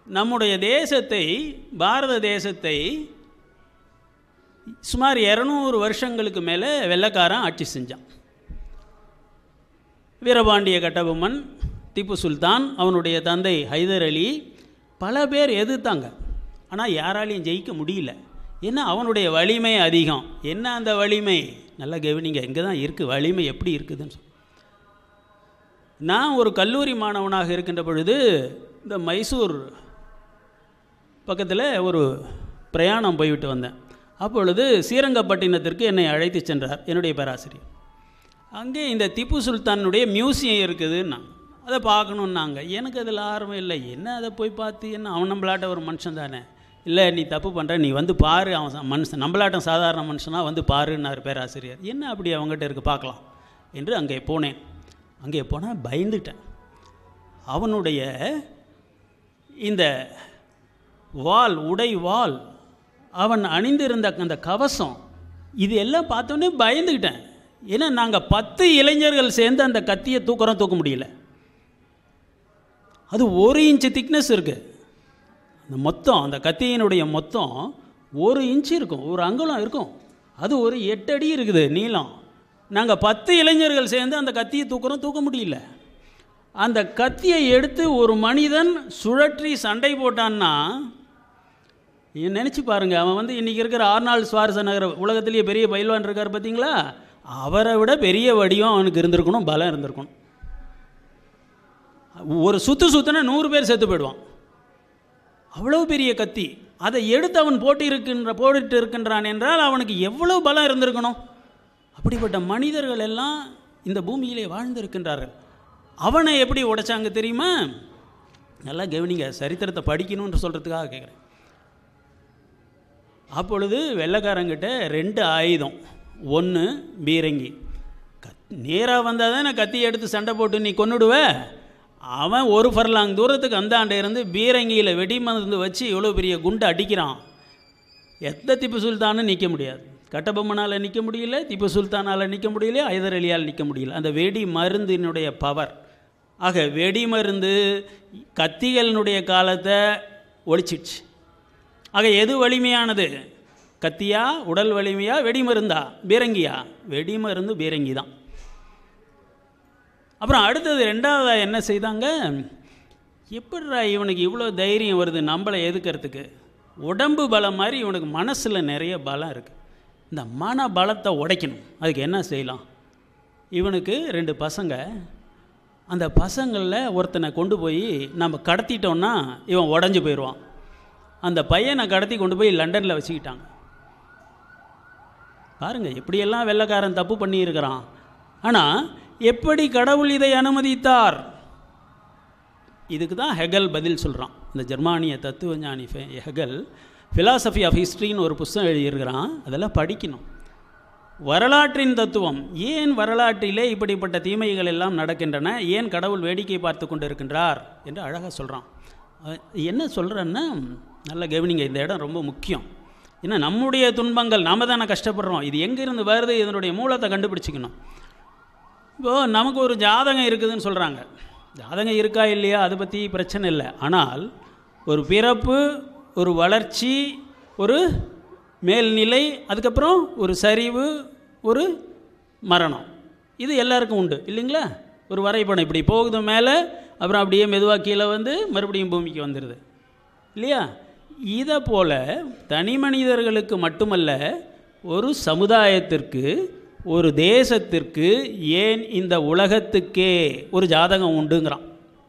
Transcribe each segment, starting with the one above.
நம்முடைய தேசத்தை பாரத தேசத்தை சுமார் இரநூறு வருஷங்களுக்கு மேலே வெள்ளைக்காரன் ஆட்சி செஞ்சான் வீரபாண்டிய கட்டபொம்மன் திப்பு சுல்தான் அவனுடைய தந்தை ஹைதர் அலி பல பேர் எதிர்த்தாங்க ஆனால் யாராலையும் ஜெயிக்க முடியல ஏன்னா அவனுடைய வலிமை அதிகம் என்ன அந்த வலிமை நல்லா கவனிங்க இங்கே தான் இருக்குது வலிமை எப்படி இருக்குதுன்னு சொல்லி நான் ஒரு கல்லூரி மாணவனாக இருக்கின்ற பொழுது இந்த மைசூர் பக்கத்தில் ஒரு பிரயாணம் போய்விட்டு வந்தேன் அப்பொழுது ஸ்ரீரங்கப்பட்டினத்திற்கு என்னை அழைத்து சென்றார் என்னுடைய பேராசிரியர் அங்கே இந்த திப்பு சுல்தானுடைய மியூசியம் இருக்குதுன்னா அதை பார்க்கணுன்னாங்க எனக்கு அதில் ஆர்வம் இல்லை என்ன அதை போய் பார்த்து என்ன அவன் நம்மளாட்ட ஒரு மனுஷன் தானே இல்லை நீ தப்பு பண்ணுற நீ வந்து பாரு அவன் ச- மனுஷன் நம்மளாட்டம் சாதாரண மனுஷனாக வந்து பாருன்னார் பேராசிரியர் என்ன அப்படி அவங்ககிட்ட இருக்கு பார்க்கலாம் என்று அங்கே போனேன் அங்கே போனால் பயந்துட்டேன் அவனுடைய இந்த வாள் உடை வாள் அவன் அணிந்திருந்த அந்த கவசம் இது எல்லாம் பார்த்தோன்னே பயந்துக்கிட்டேன் ஏன்னா நாங்கள் பத்து இளைஞர்கள் சேர்ந்து அந்த கத்தியை தூக்குறோம் தூக்க முடியல அது ஒரு இன்ச்சு திக்னஸ் இருக்குது அந்த மொத்தம் அந்த கத்தியினுடைய மொத்தம் ஒரு இன்ச்சு இருக்கும் ஒரு அங்குலம் இருக்கும் அது ஒரு எட்டு அடி இருக்குது நீளம் நாங்கள் பத்து இளைஞர்கள் சேர்ந்து அந்த கத்தியை தூக்குறோம் தூக்க முடியல அந்த கத்தியை எடுத்து ஒரு மனிதன் சுழற்றி சண்டை போட்டான்னா நினச்சி பாருங்க அவன் வந்து இன்றைக்கி இருக்கிற ஆர்னால் சுவாரசநகர் உலகத்திலேயே பெரிய பயில்வான் இருக்கார் பார்த்தீங்களா அவரை விட பெரிய வடிவம் அவனுக்கு இருந்திருக்கணும் பலம் இருந்திருக்கணும் ஒரு சுத்து சுத்துனா நூறு பேர் செத்து போயிடுவான் அவ்வளோ பெரிய கத்தி அதை எடுத்து அவன் போட்டு இருக்கின்ற போட்டுட்டு இருக்கின்றான் என்றால் அவனுக்கு எவ்வளோ பலம் இருந்திருக்கணும் அப்படிப்பட்ட மனிதர்கள் எல்லாம் இந்த பூமியிலே வாழ்ந்திருக்கின்றார்கள் அவனை எப்படி உடைச்சாங்க தெரியுமா நல்லா கவனிங்க சரித்திரத்தை படிக்கணும்னு சொல்கிறதுக்காக கேட்குறேன் அப்பொழுது வெள்ளைக்காரங்கிட்ட ரெண்டு ஆயுதம் ஒன்று பீரங்கி கத் நேராக வந்தால் தானே கத்தி எடுத்து சண்டை போட்டு நீ கொன்னுடுவ அவன் ஒரு ஃபர்லாங் தூரத்துக்கு அந்தாண்ட இருந்து பீரங்கியில் வெடிமருந்து வச்சு இவ்வளோ பெரிய குண்டு அடிக்கிறான் எந்த திப்பு சுல்தானும் நிற்க முடியாது கட்டபொம்மனால் நிற்க முடியல திப்பு சுல்தானால் நிற்க முடியல ஹைதர் அலியால் நிற்க முடியல அந்த வெடி மருந்தினுடைய பவர் ஆக வெடி மருந்து கத்திகளினுடைய காலத்தை ஒழிச்சிடுச்சு ஆக எது வலிமையானது கத்தியா உடல் வலிமையா வெடிமருந்தா பீரங்கியா வெடிமருந்து பீரங்கி தான் அப்புறம் அடுத்தது ரெண்டாவதாக என்ன செய்தாங்க எப்படிடா இவனுக்கு இவ்வளோ தைரியம் வருது நம்மளை எதுக்கிறதுக்கு உடம்பு பலம் மாதிரி இவனுக்கு மனசில் நிறைய பலம் இருக்குது இந்த மன பலத்தை உடைக்கணும் அதுக்கு என்ன செய்யலாம் இவனுக்கு ரெண்டு பசங்க அந்த பசங்களில் ஒருத்தனை கொண்டு போய் நம்ம கடத்திட்டோன்னா இவன் உடஞ்சி போயிடுவான் அந்த பையனை கடத்தி கொண்டு போய் லண்டனில் வச்சுக்கிட்டாங்க பாருங்க எப்படியெல்லாம் வெள்ளைக்காரன் தப்பு பண்ணியிருக்கிறான் ஆனால் எப்படி கடவுள் இதை அனுமதித்தார் இதுக்கு தான் ஹெகல் பதில் சொல்கிறான் இந்த ஜெர்மானிய தத்துவ ஞானி ஃபெ- ஹெகல் ஃபிலாசபி ஆஃப் ஹிஸ்ட்ரின்னு ஒரு புஸ்தகம் எழுதியிருக்கிறான் அதெல்லாம் படிக்கணும் வரலாற்றின் தத்துவம் ஏன் வரலாற்றிலே இப்படிப்பட்ட தீமைகள் எல்லாம் நடக்கின்றன ஏன் கடவுள் வேடிக்கை பார்த்து கொண்டிருக்கின்றார் என்று அழகாக சொல்கிறான் என்ன சொல்கிறேன்னா நல்ல கவனிங்க இந்த இடம் ரொம்ப முக்கியம் ஏன்னா நம்முடைய துன்பங்கள் நாம தானே கஷ்டப்படுறோம் இது எங்கேருந்து வருது இதனுடைய மூலத்தை கண்டுபிடிச்சிக்கணும் இப்போது நமக்கு ஒரு ஜாதகம் இருக்குதுன்னு சொல்கிறாங்க ஜாதகம் இருக்கா இல்லையா அதை பற்றி பிரச்சனை இல்லை ஆனால் ஒரு பிறப்பு ஒரு வளர்ச்சி ஒரு மேல்நிலை அதுக்கப்புறம் ஒரு சரிவு ஒரு மரணம் இது எல்லாருக்கும் உண்டு இல்லைங்களா ஒரு வரைபடம் இப்படி போகுது மேலே அப்புறம் அப்படியே மெதுவாக கீழே வந்து மறுபடியும் பூமிக்கு வந்துடுது இல்லையா இதை போல் தனி மனிதர்களுக்கு மட்டுமல்ல ஒரு சமுதாயத்திற்கு ஒரு தேசத்திற்கு ஏன் இந்த உலகத்துக்கே ஒரு ஜாதகம் உண்டுங்கிறான்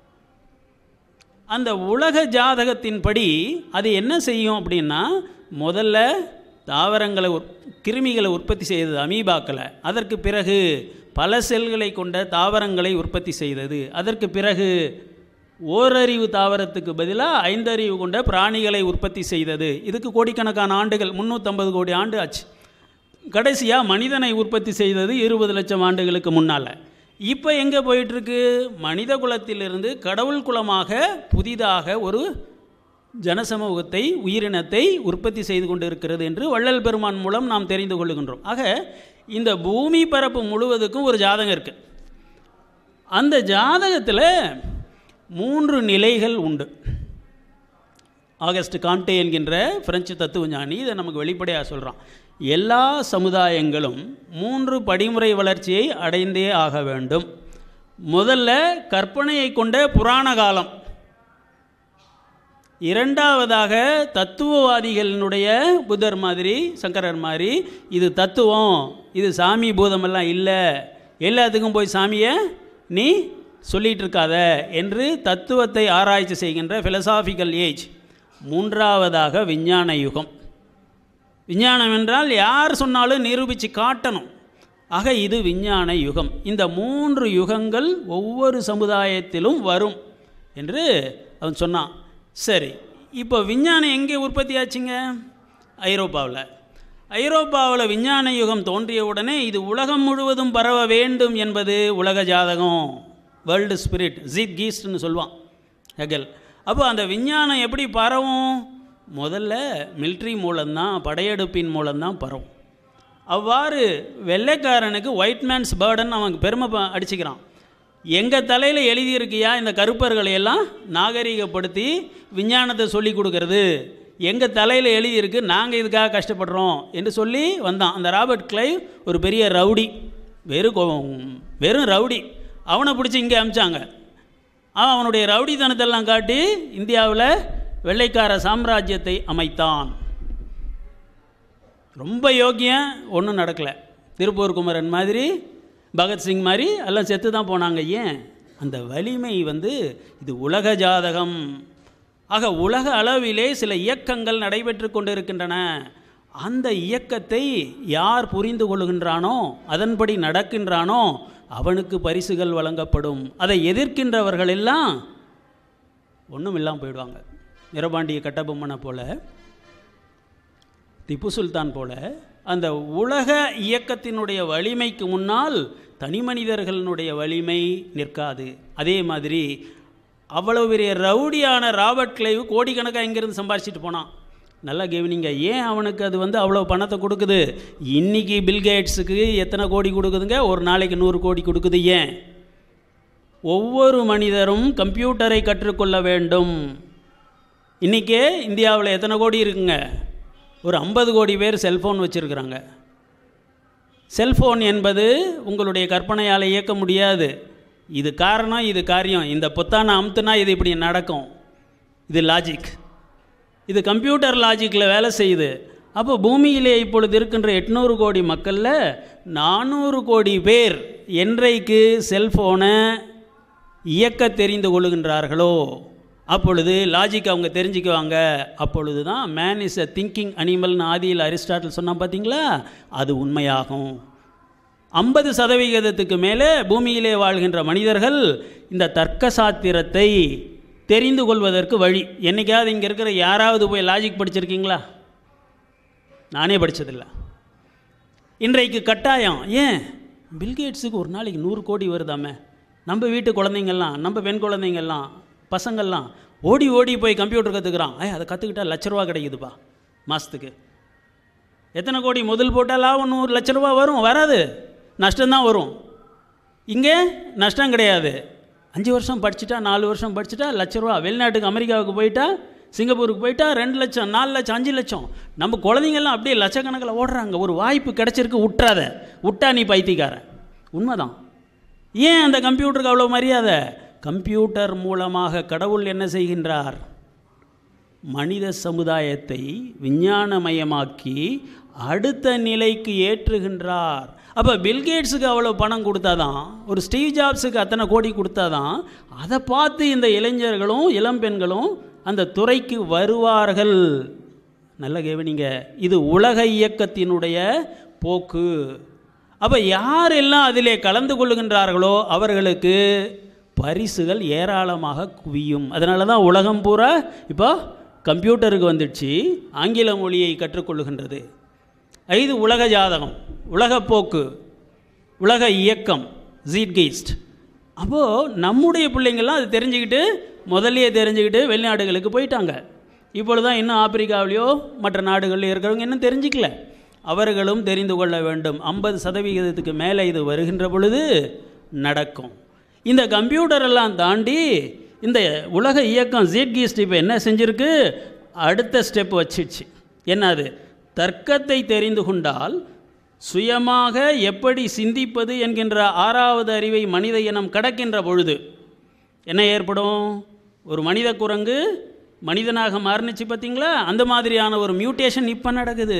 அந்த உலக ஜாதகத்தின்படி அது என்ன செய்யும் அப்படின்னா முதல்ல தாவரங்களை உற் கிருமிகளை உற்பத்தி செய்தது அமீபாக்களை அதற்கு பிறகு பல செல்களை கொண்ட தாவரங்களை உற்பத்தி செய்தது அதற்கு பிறகு ஓரறிவு தாவரத்துக்கு பதிலாக ஐந்தறிவு கொண்ட பிராணிகளை உற்பத்தி செய்தது இதுக்கு கோடிக்கணக்கான ஆண்டுகள் முந்நூற்றம்பது கோடி ஆண்டு ஆச்சு கடைசியாக மனிதனை உற்பத்தி செய்தது இருபது லட்சம் ஆண்டுகளுக்கு முன்னால் இப்போ எங்கே போயிட்டுருக்கு மனித குலத்திலிருந்து கடவுள் குலமாக புதிதாக ஒரு ஜனசமூகத்தை உயிரினத்தை உற்பத்தி செய்து கொண்டு இருக்கிறது என்று வள்ளல் பெருமான் மூலம் நாம் தெரிந்து கொள்ளுகின்றோம் ஆக இந்த பூமி பரப்பு முழுவதுக்கும் ஒரு ஜாதகம் இருக்குது அந்த ஜாதகத்தில் மூன்று நிலைகள் உண்டு ஆகஸ்ட் கான்டே என்கின்ற பிரெஞ்சு தத்துவஞானி இதை நமக்கு வெளிப்படையாக சொல்கிறான் எல்லா சமுதாயங்களும் மூன்று படிமுறை வளர்ச்சியை அடைந்தே ஆக வேண்டும் முதல்ல கற்பனையை கொண்ட புராண காலம் இரண்டாவதாக தத்துவவாதிகளினுடைய புத்தர் மாதிரி சங்கரர் மாதிரி இது தத்துவம் இது சாமி பூதமெல்லாம் இல்லை எல்லாத்துக்கும் போய் சாமியை நீ சொல்லிட்டு இருக்காத என்று தத்துவத்தை ஆராய்ச்சி செய்கின்ற philosophical ஏஜ் மூன்றாவதாக விஞ்ஞான யுகம் விஞ்ஞானம் என்றால் யார் சொன்னாலும் நிரூபித்து காட்டணும் ஆக இது விஞ்ஞான யுகம் இந்த மூன்று யுகங்கள் ஒவ்வொரு சமுதாயத்திலும் வரும் என்று அவன் சொன்னான் சரி இப்போ விஞ்ஞானம் எங்கே உற்பத்தி ஆச்சுங்க ஐரோப்பாவில் ஐரோப்பாவில் விஞ்ஞான யுகம் தோன்றிய உடனே இது உலகம் முழுவதும் பரவ வேண்டும் என்பது உலக ஜாதகம் வேர்ல்டு ஸ்பிரிட் ஜீத் கீஸ்ட்னு சொல்லுவான் ஹெகல் அப்போ அந்த விஞ்ஞானம் எப்படி பரவும் முதல்ல மிலிட்ரி மூலம்தான் படையெடுப்பின் மூலம்தான் பரவும் அவ்வாறு வெள்ளைக்காரனுக்கு ஒயிட் மேன்ஸ் பேர்டன் அவன் பெருமை ப- அடிச்சுக்கிறான் எங்கள் தலையில் எழுதியிருக்கியா இந்த கருப்பர்களை எல்லாம் நாகரிகப்படுத்தி விஞ்ஞானத்தை சொல்லி கொடுக்கறது எங்கள் தலையில் எழுதியிருக்கு நாங்கள் இதுக்காக கஷ்டப்படுறோம் என்று சொல்லி வந்தான் அந்த ராபர்ட் கிளைவ் ஒரு பெரிய ரவுடி வெறும் கோ- வெறும் ரவுடி அவனை பிடிச்சி இங்கே அமிச்சாங்க அவன் அவனுடைய ரவுடித்தனத்தெல்லாம் காட்டி இந்தியாவில் வெள்ளைக்கார சாம்ராஜ்யத்தை அமைத்தான் ரொம்ப யோக்கியம் ஒன்றும் நடக்கலை திருப்பூர் குமரன் மாதிரி பகத்சிங் மாதிரி எல்லாம் செத்து தான் போனாங்க ஏன் அந்த வலிமை வந்து இது உலக ஜாதகம் ஆக உலக அளவிலே சில இயக்கங்கள் நடைபெற்று கொண்டிருக்கின்றன அந்த இயக்கத்தை யார் புரிந்து கொள்கின்றானோ அதன்படி நடக்கின்றானோ அவனுக்கு பரிசுகள் வழங்கப்படும் அதை எதிர்க்கின்றவர்கள் எல்லாம் ஒன்றும் இல்லாமல் போயிடுவாங்க நிரபாண்டிய கட்டபொம்மனை போல திப்பு சுல்தான் போல அந்த உலக இயக்கத்தினுடைய வலிமைக்கு முன்னால் தனி மனிதர்களினுடைய வலிமை நிற்காது அதே மாதிரி அவ்வளவு பெரிய ரவுடியான ராபர்ட் கிளைவ் கோடிக்கணக்காக இங்கேருந்து சம்பாரிச்சிட்டு போனான் நல்லா கவனிங்க ஏன் அவனுக்கு அது வந்து அவ்வளோ பணத்தை கொடுக்குது இன்னைக்கு பில்கேட்ஸுக்கு எத்தனை கோடி கொடுக்குதுங்க ஒரு நாளைக்கு நூறு கோடி கொடுக்குது ஏன் ஒவ்வொரு மனிதரும் கம்ப்யூட்டரை கற்றுக்கொள்ள வேண்டும் இன்றைக்கே இந்தியாவில் எத்தனை கோடி இருக்குங்க ஒரு ஐம்பது கோடி பேர் செல்ஃபோன் வச்சுருக்குறாங்க செல்ஃபோன் என்பது உங்களுடைய கற்பனையால் இயக்க முடியாது இது காரணம் இது காரியம் இந்த பொத்தானை அமுத்துனா இது இப்படி நடக்கும் இது லாஜிக் இது கம்ப்யூட்டர் லாஜிக்கில் வேலை செய்யுது அப்போ பூமியிலே இப்பொழுது இருக்கின்ற எட்நூறு கோடி மக்களில் நானூறு கோடி பேர் என்றைக்கு செல்ஃபோனை இயக்க தெரிந்து கொள்ளுகின்றார்களோ அப்பொழுது லாஜிக் அவங்க தெரிஞ்சுக்குவாங்க அப்பொழுது தான் மேன் இஸ் அ திங்கிங் அனிமல்னு ஆதியில் அரிஸ்டாட்டில் சொன்னான் பார்த்தீங்களா அது உண்மையாகும் ஐம்பது சதவிகிதத்துக்கு மேலே பூமியிலே வாழ்கின்ற மனிதர்கள் இந்த தர்க்க சாத்திரத்தை தெரிந்து கொள்வதற்கு வழி என்னைக்காவது இங்கே இருக்கிற யாராவது போய் லாஜிக் படிச்சிருக்கீங்களா நானே படித்ததில்லை இன்றைக்கு கட்டாயம் ஏன் பில்கேட்ஸுக்கு ஒரு நாளைக்கு நூறு கோடி வருதாமே நம்ம வீட்டு குழந்தைங்கள்லாம் நம்ம பெண் குழந்தைங்கள்லாம் பசங்கள்லாம் ஓடி ஓடி போய் கம்ப்யூட்டர் கற்றுக்குறான் ஏ அதை கற்றுக்கிட்டா லட்ச ரூபா கிடைக்குதுப்பா மாதத்துக்கு எத்தனை கோடி முதல் போட்டால் லாபம் நூறு லட்ச ரூபா வரும் வராது நஷ்டம்தான் வரும் இங்கே நஷ்டம் கிடையாது அஞ்சு வருஷம் படிச்சுட்டா நாலு வருஷம் படிச்சுட்டா லட்ச ரூபா வெளிநாட்டுக்கு அமெரிக்காவுக்கு போயிட்டா சிங்கப்பூருக்கு போயிட்டா ரெண்டு லட்சம் நாலு லட்சம் அஞ்சு லட்சம் நம்ம குழந்தைங்கள்லாம் அப்படியே லட்சக்கணக்கில் ஓடுறாங்க ஒரு வாய்ப்பு கிடைச்சிருக்கு விட்டுறாத விட்டா நீ பைத்தியக்காரன் உண்மைதான் ஏன் அந்த கம்ப்யூட்டருக்கு அவ்வளோ மரியாதை கம்ப்யூட்டர் மூலமாக கடவுள் என்ன செய்கின்றார் மனித சமுதாயத்தை விஞ்ஞானமயமாக்கி அடுத்த நிலைக்கு ஏற்றுகின்றார் அப்போ பில்கேட்ஸுக்கு அவ்வளோ பணம் கொடுத்தாதான் ஒரு ஸ்டீவ் ஜாப்ஸுக்கு அத்தனை கோடி கொடுத்தாதான் அதை பார்த்து இந்த இளைஞர்களும் இளம்பெண்களும் அந்த துறைக்கு வருவார்கள் நல்ல கவனிங்க இது உலக இயக்கத்தினுடைய போக்கு அப்போ யாரெல்லாம் அதிலே கலந்து கொள்ளுகின்றார்களோ அவர்களுக்கு பரிசுகள் ஏராளமாக குவியும் அதனால தான் உலகம் பூரா இப்போ கம்ப்யூட்டருக்கு வந்துடுச்சு ஆங்கில மொழியை கற்றுக்கொள்ளுகின்றது ஐது உலக ஜாதகம் உலகப்போக்கு உலக இயக்கம் ஜீட்கெய்ஸ்ட் அப்போது நம்முடைய பிள்ளைங்கள்லாம் அது தெரிஞ்சுக்கிட்டு முதல்லயே தெரிஞ்சுக்கிட்டு வெளிநாடுகளுக்கு போயிட்டாங்க இப்பொழுது தான் இன்னும் ஆப்பிரிக்காவிலையோ மற்ற நாடுகளில் இருக்கிறவங்க இன்னும் தெரிஞ்சிக்கல அவர்களும் தெரிந்து கொள்ள வேண்டும் ஐம்பது சதவிகிதத்துக்கு மேலே இது வருகின்ற பொழுது நடக்கும் இந்த கம்ப்யூட்டர் எல்லாம் தாண்டி இந்த உலக இயக்கம் ஜீட்கீஸ்ட் இப்போ என்ன செஞ்சிருக்கு அடுத்த ஸ்டெப் வச்சிடுச்சு என்னது தர்க்கத்தை தெரிந்து கொண்டால் சுயமாக எப்படி சிந்திப்பது என்கின்ற ஆறாவது அறிவை மனித இனம் கடக்கின்ற பொழுது என்ன ஏற்படும் ஒரு மனித குரங்கு மனிதனாக மாறுனுச்சு பார்த்தீங்களா அந்த மாதிரியான ஒரு மியூட்டேஷன் இப்போ நடக்குது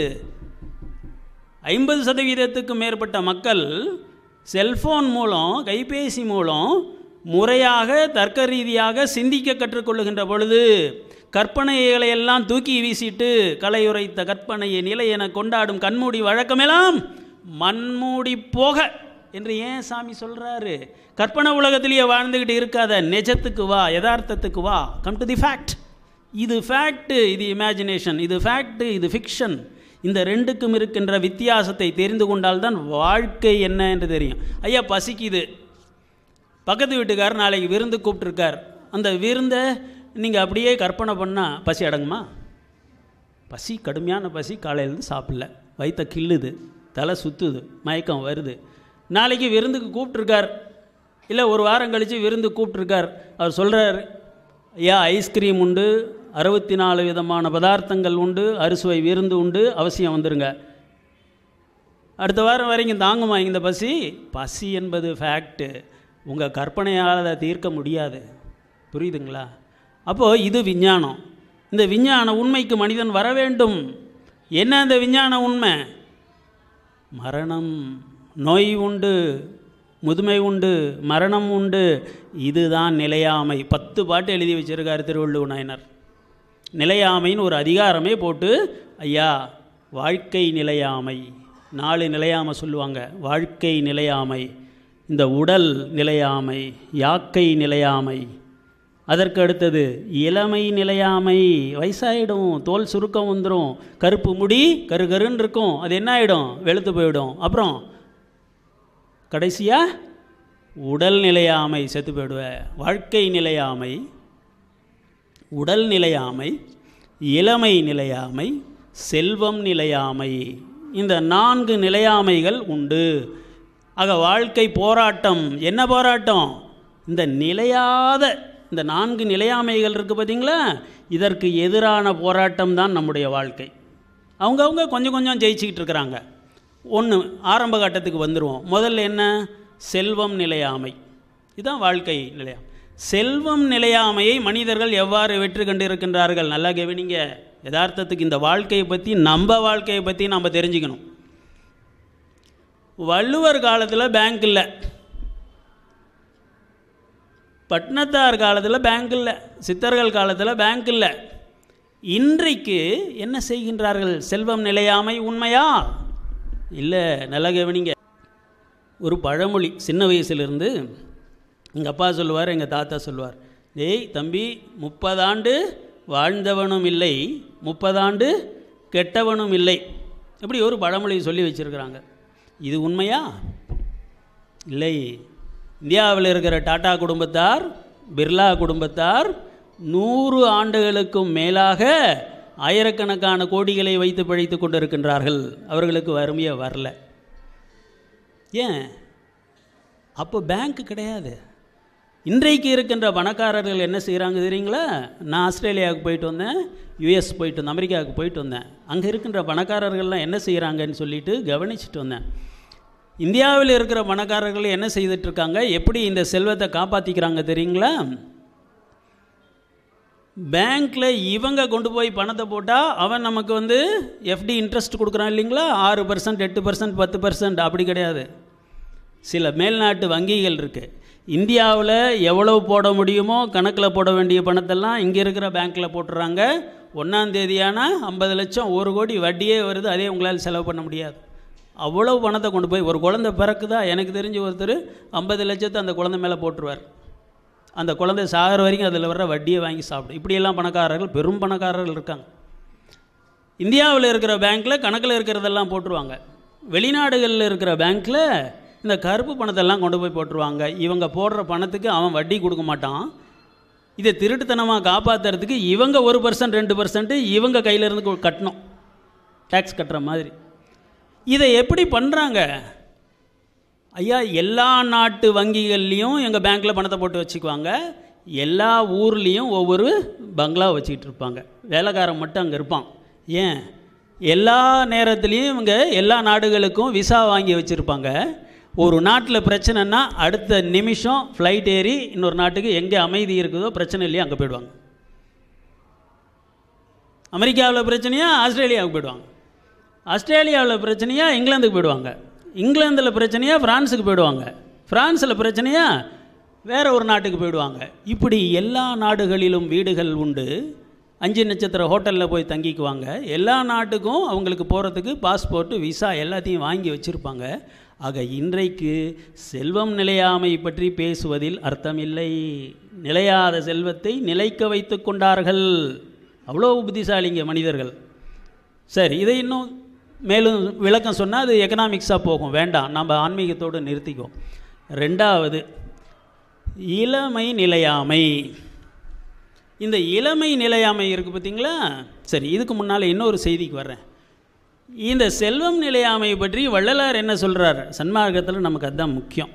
ஐம்பது சதவீதத்துக்கு மேற்பட்ட மக்கள் செல்ஃபோன் மூலம் கைபேசி மூலம் முறையாக தர்க்க ரீதியாக சிந்திக்க கற்றுக்கொள்ளுகின்ற பொழுது கற்பனைகளை எல்லாம் தூக்கி வீசிட்டு கலையுரைத்த கற்பனையை நிலை என கொண்டாடும் கண்மூடி வழக்கமெல்லாம் மண்மூடி போக என்று ஏன் சாமி சொல்கிறாரு கற்பனை உலகத்திலேயே வாழ்ந்துக்கிட்டு இருக்காத நிஜத்துக்கு வா யதார்த்தத்துக்கு வா கம் டு தி ஃபேக்ட் இது ஃபேக்ட்டு இது இமேஜினேஷன் இது ஃபேக்ட்டு இது ஃபிக்ஷன் இந்த ரெண்டுக்கும் இருக்கின்ற வித்தியாசத்தை தெரிந்து கொண்டால்தான் வாழ்க்கை என்ன என்று தெரியும் ஐயா பசிக்குது பக்கத்து வீட்டுக்காரர் நாளைக்கு விருந்து கூப்பிட்ருக்கார் அந்த விருந்தை நீங்கள் அப்படியே கற்பனை பண்ணால் பசி அடங்குமா பசி கடுமையான பசி காலையிலேருந்து சாப்பிடல வயிற்ற கிள்ளுது தலை சுற்றுது மயக்கம் வருது நாளைக்கு விருந்துக்கு கூப்பிட்ருக்கார் இல்லை ஒரு வாரம் கழித்து விருந்து கூப்பிட்ருக்கார் அவர் சொல்கிறார் ஐயா ஐஸ்கிரீம் உண்டு அறுபத்தி நாலு விதமான பதார்த்தங்கள் உண்டு அறுசுவை விருந்து உண்டு அவசியம் வந்துருங்க அடுத்த வாரம் வரைக்கும் தாங்குமா இந்த பசி பசி என்பது ஃபேக்ட்டு உங்கள் கற்பனையால் அதை தீர்க்க முடியாது புரியுதுங்களா அப்போது இது விஞ்ஞானம் இந்த விஞ்ஞான உண்மைக்கு மனிதன் வர வேண்டும் என்ன இந்த விஞ்ஞான உண்மை மரணம் நோய் உண்டு முதுமை உண்டு மரணம் உண்டு இதுதான் நிலையாமை பத்து பாட்டு எழுதி வச்சிருக்கார் திருவள்ளுவர் நாயனர் நிலையாமைன்னு ஒரு அதிகாரமே போட்டு ஐயா வாழ்க்கை நிலையாமை நாலு நிலையாமை சொல்லுவாங்க வாழ்க்கை நிலையாமை இந்த உடல் நிலையாமை யாக்கை நிலையாமை அதற்கு அடுத்தது இளமை நிலையாமை வயசாயிடும் தோல் சுருக்கம் வந்துடும் கருப்பு முடி கரு கருன்னு இருக்கும் அது என்ன ஆகிடும் வெளுத்து போயிடும் அப்புறம் கடைசியாக உடல் நிலையாமை செத்து போயிடுவேன் வாழ்க்கை நிலையாமை உடல் நிலையாமை இளமை நிலையாமை செல்வம் நிலையாமை இந்த நான்கு நிலையாமைகள் உண்டு ஆக வாழ்க்கை போராட்டம் என்ன போராட்டம் இந்த நிலையாத இந்த நான்கு நிலையாமைகள் இருக்குது பார்த்தீங்களா இதற்கு எதிரான போராட்டம் தான் நம்முடைய வாழ்க்கை அவங்கவுங்க கொஞ்சம் கொஞ்சம் ஜெயிச்சுக்கிட்டு இருக்கிறாங்க ஒன்று ஆரம்ப கட்டத்துக்கு வந்துடுவோம் முதல்ல என்ன செல்வம் நிலையாமை இதுதான் வாழ்க்கை நிலையாமை செல்வம் நிலையாமையை மனிதர்கள் எவ்வாறு வெற்றி கண்டிருக்கின்றார்கள் நல்லா கவனிங்க யதார்த்தத்துக்கு இந்த வாழ்க்கையை பற்றி நம்ம வாழ்க்கையை பற்றி நம்ம தெரிஞ்சுக்கணும் வள்ளுவர் காலத்தில் பேங்க் இல்லை பட்னத்தார் காலத்தில் பேங்க் இல்லை சித்தர்கள் காலத்தில் பேங்க் இல்லை இன்றைக்கு என்ன செய்கின்றார்கள் செல்வம் நிலையாமை உண்மையா இல்லை நல்லா கவனிங்க ஒரு பழமொழி சின்ன வயசுலேருந்து எங்கள் அப்பா சொல்லுவார் எங்கள் தாத்தா சொல்லுவார் டேய் தம்பி முப்பதாண்டு வாழ்ந்தவனும் இல்லை முப்பதாண்டு கெட்டவனும் இல்லை இப்படி ஒரு பழமொழி சொல்லி வச்சுருக்கிறாங்க இது உண்மையா இல்லை இந்தியாவில் இருக்கிற டாடா குடும்பத்தார் பிர்லா குடும்பத்தார் நூறு ஆண்டுகளுக்கும் மேலாக ஆயிரக்கணக்கான கோடிகளை வைத்து பிழைத்து கொண்டிருக்கின்றார்கள் அவர்களுக்கு வறுமையை வரல ஏன் அப்போ பேங்க் கிடையாது இன்றைக்கு இருக்கின்ற பணக்காரர்கள் என்ன செய்கிறாங்க தெரியுங்களா நான் ஆஸ்திரேலியாவுக்கு போயிட்டு வந்தேன் யுஎஸ் போயிட்டு வந்தேன் அமெரிக்காவுக்கு போயிட்டு வந்தேன் அங்கே இருக்கின்ற பணக்காரர்கள்லாம் என்ன செய்கிறாங்கன்னு சொல்லிட்டு கவனிச்சுட்டு வந்தேன் இந்தியாவில் இருக்கிற பணக்காரர்கள் என்ன செய்துட்ருக்காங்க எப்படி இந்த செல்வத்தை காப்பாற்றிக்கிறாங்க தெரியுங்களா பேங்க்கில் இவங்க கொண்டு போய் பணத்தை போட்டால் அவன் நமக்கு வந்து எஃப்டி இன்ட்ரெஸ்ட் கொடுக்குறான் இல்லைங்களா ஆறு பர்சன்ட் எட்டு பர்சன்ட் பத்து பர்சன்ட் அப்படி கிடையாது சில மேல்நாட்டு வங்கிகள் இருக்குது இந்தியாவில் எவ்வளவு போட முடியுமோ கணக்கில் போட வேண்டிய பணத்தெல்லாம் இங்கே இருக்கிற பேங்க்கில் போட்டுறாங்க ஒன்றாந்தேதியானா ஐம்பது லட்சம் ஒரு கோடி வட்டியே வருது அதே உங்களால் செலவு பண்ண முடியாது அவ்வளோ பணத்தை கொண்டு போய் ஒரு குழந்தை பிறக்குதா எனக்கு தெரிஞ்ச ஒருத்தர் ஐம்பது லட்சத்தை அந்த குழந்தை மேலே போட்டுருவார் அந்த குழந்தை சாகிற வரைக்கும் அதில் வர்ற வட்டியை வாங்கி சாப்பிடும் இப்படியெல்லாம் பணக்காரர்கள் பெரும் பணக்காரர்கள் இருக்காங்க இந்தியாவில் இருக்கிற பேங்க்கில் கணக்கில் இருக்கிறதெல்லாம் போட்டுருவாங்க வெளிநாடுகளில் இருக்கிற பேங்க்கில் இந்த கருப்பு பணத்தெல்லாம் கொண்டு போய் போட்டுருவாங்க இவங்க போடுற பணத்துக்கு அவன் வட்டி கொடுக்க மாட்டான் இதை திருட்டுத்தனமாக காப்பாற்றுறதுக்கு இவங்க ஒரு பர்சன்ட் ரெண்டு பர்சன்ட்டு இவங்க கையிலேருந்து கட்டணும் டேக்ஸ் கட்டுற மாதிரி இதை எப்படி பண்ணுறாங்க ஐயா எல்லா நாட்டு வங்கிகள்லேயும் எங்கள் பேங்க்கில் பணத்தை போட்டு வச்சுக்குவாங்க எல்லா ஊர்லேயும் ஒவ்வொரு பங்களா வச்சுக்கிட்டு இருப்பாங்க வேலைக்காரன் மட்டும் அங்கே இருப்பான் ஏன் எல்லா நேரத்துலேயும் இவங்க எல்லா நாடுகளுக்கும் விசா வாங்கி வச்சுருப்பாங்க ஒரு நாட்டில் பிரச்சனைன்னா அடுத்த நிமிஷம் ஃப்ளைட் ஏறி இன்னொரு நாட்டுக்கு எங்கே அமைதி இருக்குதோ பிரச்சனை இல்லையோ அங்கே போயிடுவாங்க அமெரிக்காவில் பிரச்சனையா ஆஸ்திரேலியாவுக்கு போயிடுவாங்க ஆஸ்திரேலியாவில் பிரச்சனையா இங்கிலாந்துக்கு போயிடுவாங்க இங்கிலாந்தில் பிரச்சனையா ஃப்ரான்ஸுக்கு போயிடுவாங்க ஃப்ரான்ஸில் பிரச்சனையா வேற ஒரு நாட்டுக்கு போயிடுவாங்க இப்படி எல்லா நாடுகளிலும் வீடுகள் உண்டு அஞ்சு நட்சத்திர ஹோட்டலில் போய் தங்கிக்குவாங்க எல்லா நாட்டுக்கும் அவங்களுக்கு போகிறதுக்கு பாஸ்போர்ட்டு விசா எல்லாத்தையும் வாங்கி வச்சுருப்பாங்க ஆக இன்றைக்கு செல்வம் நிலையாமை பற்றி பேசுவதில் அர்த்தமில்லை நிலையாத செல்வத்தை நிலைக்க வைத்து கொண்டார்கள் அவ்வளோ புத்திசாலிங்க மனிதர்கள் சரி இதை இன்னும் மேலும் விளக்கம் சொன்னால் அது எக்கனாமிக்ஸாக போகும் வேண்டாம் நம்ம ஆன்மீகத்தோடு நிறுத்திக்கோ ரெண்டாவது இளமை நிலையாமை இந்த இளமை நிலையாமை இருக்குது பார்த்தீங்களா சரி இதுக்கு முன்னால் இன்னொரு செய்திக்கு வர்றேன் இந்த செல்வம் நிலையாமை பற்றி வள்ளலார் என்ன சொல்கிறார் சன்மார்க்கத்தில் நமக்கு அதுதான் முக்கியம்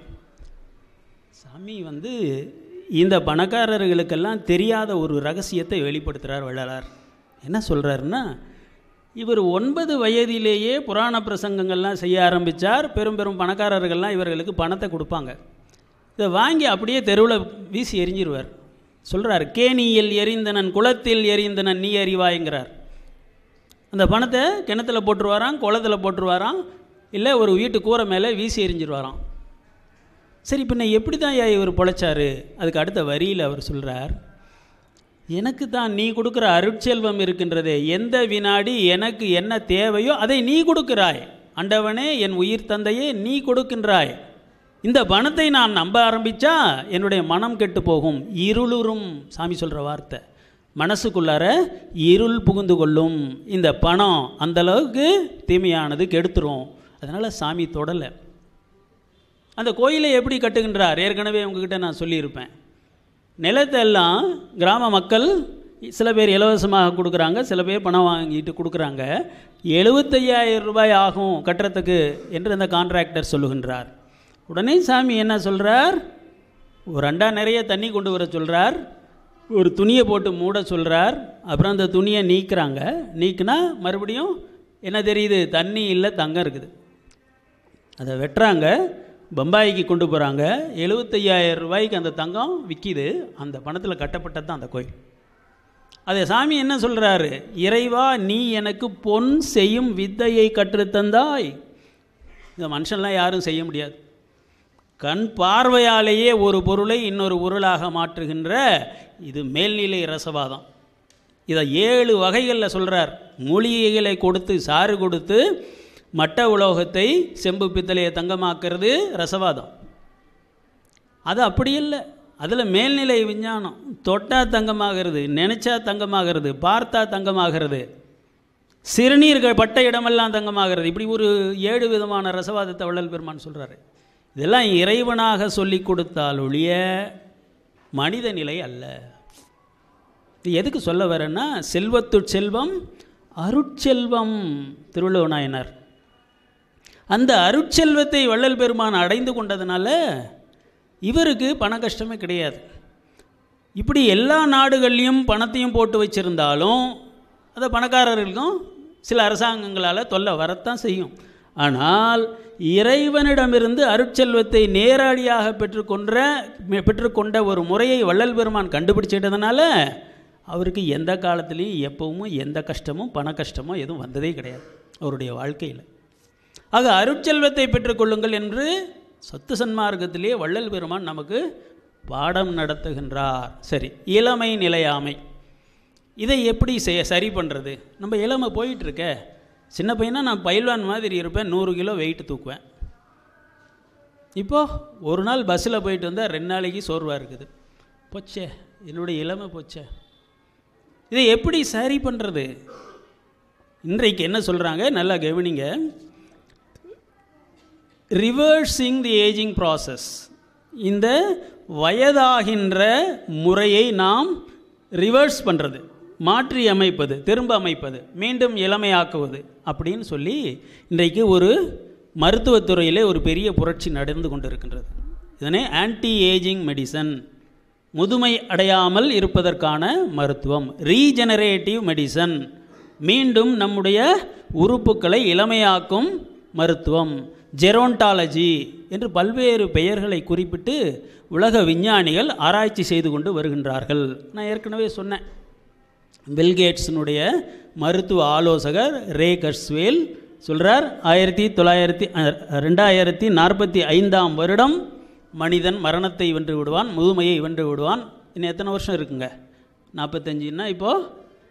சாமி வந்து இந்த பணக்காரர்களுக்கெல்லாம் தெரியாத ஒரு ரகசியத்தை வெளிப்படுத்துகிறார் வள்ளலார் என்ன சொல்கிறாருன்னா இவர் ஒன்பது வயதிலேயே புராண பிரசங்கங்கள்லாம் செய்ய ஆரம்பித்தார் பெரும் பெரும் பணக்காரர்கள்லாம் இவர்களுக்கு பணத்தை கொடுப்பாங்க இதை வாங்கி அப்படியே தெருவில் வீசி எரிஞ்சிருவார் சொல்கிறார் கேணியில் எரிந்தனன் குளத்தில் எரிந்தனன் நீ அறிவாய்ங்கிறார் அந்த பணத்தை கிணத்துல போட்டுருவாராம் குளத்துல போட்டுருவாராம் இல்லை ஒரு வீட்டு கூரை மேலே வீசி எரிஞ்சிருவாராம் சரி பின்ன எப்படி தான் ஐயா இவர் பொழைச்சாரு அதுக்கு அடுத்த வரியில் அவர் சொல்கிறார் எனக்கு தான் நீ கொடுக்குற அருட்செல்வம் இருக்கின்றதே எந்த வினாடி எனக்கு என்ன தேவையோ அதை நீ கொடுக்கிறாய் அண்டவனே என் உயிர் தந்தையே நீ கொடுக்கின்றாய் இந்த பணத்தை நான் நம்ப ஆரம்பித்தா என்னுடைய மனம் கெட்டு போகும் இருளுறும் சாமி சொல்கிற வார்த்தை மனசுக்குள்ளார இருள் புகுந்து கொள்ளும் இந்த பணம் அந்தளவுக்கு தீமையானது கெடுத்துரும் அதனால் சாமி தொடலை அந்த கோயிலை எப்படி கட்டுகின்றார் ஏற்கனவே உங்ககிட்ட நான் சொல்லியிருப்பேன் நிலத்தெல்லாம் கிராம மக்கள் சில பேர் இலவசமாக கொடுக்குறாங்க சில பேர் பணம் வாங்கிட்டு கொடுக்குறாங்க எழுபத்தையாயிரம் ரூபாய் ஆகும் கட்டுறதுக்கு என்று அந்த கான்ட்ராக்டர் சொல்லுகின்றார் உடனே சாமி என்ன சொல்கிறார் ஒரு அண்டா நிறைய தண்ணி கொண்டு வர சொல்கிறார் ஒரு துணியை போட்டு மூட சொல்கிறார் அப்புறம் அந்த துணியை நீக்கிறாங்க நீக்கினா மறுபடியும் என்ன தெரியுது தண்ணி இல்லை தங்கம் இருக்குது அதை வெட்டுறாங்க பம்பாய்க்கு கொண்டு போகிறாங்க எழுபத்தையாயிரம் ரூபாய்க்கு அந்த தங்கம் விற்கிது அந்த பணத்தில் கட்டப்பட்டது தான் அந்த கோயில் அதை சாமி என்ன சொல்கிறாரு இறைவா நீ எனக்கு பொன் செய்யும் வித்தையை கற்றுத்தந்தாய் இந்த மனுஷன்லாம் யாரும் செய்ய முடியாது கண் பார்வையாலேயே ஒரு பொருளை இன்னொரு பொருளாக மாற்றுகின்ற இது மேல்நிலை ரசவாதம் இதை ஏழு வகைகளில் சொல்கிறார் மூலிகைகளை கொடுத்து சாறு கொடுத்து மட்ட உலோகத்தை செம்பு பித்தளையை தங்கமாக்குறது ரசவாதம் அது அப்படி இல்லை அதில் மேல்நிலை விஞ்ஞானம் தொட்டா தங்கமாகிறது நினைச்சா தங்கமாகிறது பார்த்தா தங்கமாகிறது சிறுநீர்கள் பட்ட இடமெல்லாம் தங்கமாகிறது இப்படி ஒரு ஏழு விதமான ரசவாதத்தை வள்ளல் பெருமான் சொல்கிறாரு இதெல்லாம் இறைவனாக சொல்லி கொடுத்தால் ஒழிய மனித நிலை அல்ல இது எதுக்கு சொல்ல வரேன்னா செல்வத்து செல்வம் அருட்செல்வம் திருவள்ளுவநாயனார் அந்த அருட்செல்வத்தை வள்ளல் பெருமான் அடைந்து கொண்டதுனால இவருக்கு பண கஷ்டமே கிடையாது இப்படி எல்லா நாடுகள்லையும் பணத்தையும் போட்டு வச்சுருந்தாலும் அதை பணக்காரர்களுக்கும் சில அரசாங்கங்களால் தொல்லை வரத்தான் செய்யும் ஆனால் இறைவனிடமிருந்து அருட்செல்வத்தை நேரடியாக பெற்றுக்கொன்ற பெற்றுக்கொண்ட ஒரு முறையை வள்ளல் பெருமான் கண்டுபிடிச்சிட்டதுனால அவருக்கு எந்த காலத்துலேயும் எப்பவும் எந்த கஷ்டமும் பண கஷ்டமோ எதுவும் வந்ததே கிடையாது அவருடைய வாழ்க்கையில் ஆக அருட்செல்வத்தை பெற்றுக்கொள்ளுங்கள் என்று சத்து சன்மார்க்கத்திலே வள்ளல் பெருமான் நமக்கு பாடம் நடத்துகின்றார் சரி இளமை நிலையாமை இதை எப்படி செய்ய சரி பண்ணுறது நம்ம இளமை போயிட்டுருக்க சின்ன பையனா நான் பயில்வான் மாதிரி இருப்பேன் நூறு கிலோ வெயிட் தூக்குவேன் இப்போது ஒரு நாள் பஸ்ஸில் போயிட்டு வந்தால் ரெண்டு நாளைக்கு சோர்வாக இருக்குது போச்சே என்னுடைய இளமை போச்சே இதை எப்படி சரி பண்ணுறது இன்றைக்கு என்ன சொல்கிறாங்க நல்லா கவனிங்க ரிவர்ஸிங் தி ஏஜிங் ப்ராசஸ் இந்த வயதாகின்ற முறையை நாம் ரிவர்ஸ் பண்ணுறது மாற்றி அமைப்பது திரும்ப அமைப்பது மீண்டும் இளமையாக்குவது அப்படின்னு சொல்லி இன்றைக்கு ஒரு மருத்துவத்துறையிலே ஒரு பெரிய புரட்சி நடந்து கொண்டு இருக்கின்றது இதனை ஆன்டி ஏஜிங் மெடிசன் முதுமை அடையாமல் இருப்பதற்கான மருத்துவம் ரீஜெனரேட்டிவ் மெடிசன் மீண்டும் நம்முடைய உறுப்புகளை இளமையாக்கும் மருத்துவம் ஜெரோன்டாலஜி என்று பல்வேறு பெயர்களை குறிப்பிட்டு உலக விஞ்ஞானிகள் ஆராய்ச்சி செய்து கொண்டு வருகின்றார்கள் நான் ஏற்கனவே சொன்னேன் பில்கேட்ஸினுடைய மருத்துவ ஆலோசகர் ரே கர்ஸ்வேல் சொல்கிறார் ஆயிரத்தி தொள்ளாயிரத்தி அஹ், ரெண்டாயிரத்தி நாற்பத்தி ஐந்தாம் வருடம் மனிதன் மரணத்தை வென்று விடுவான் முதுமையை வென்று விடுவான் இன்னும் எத்தனை வருஷம் இருக்குங்க நாற்பத்தஞ்சுன்னா இப்போது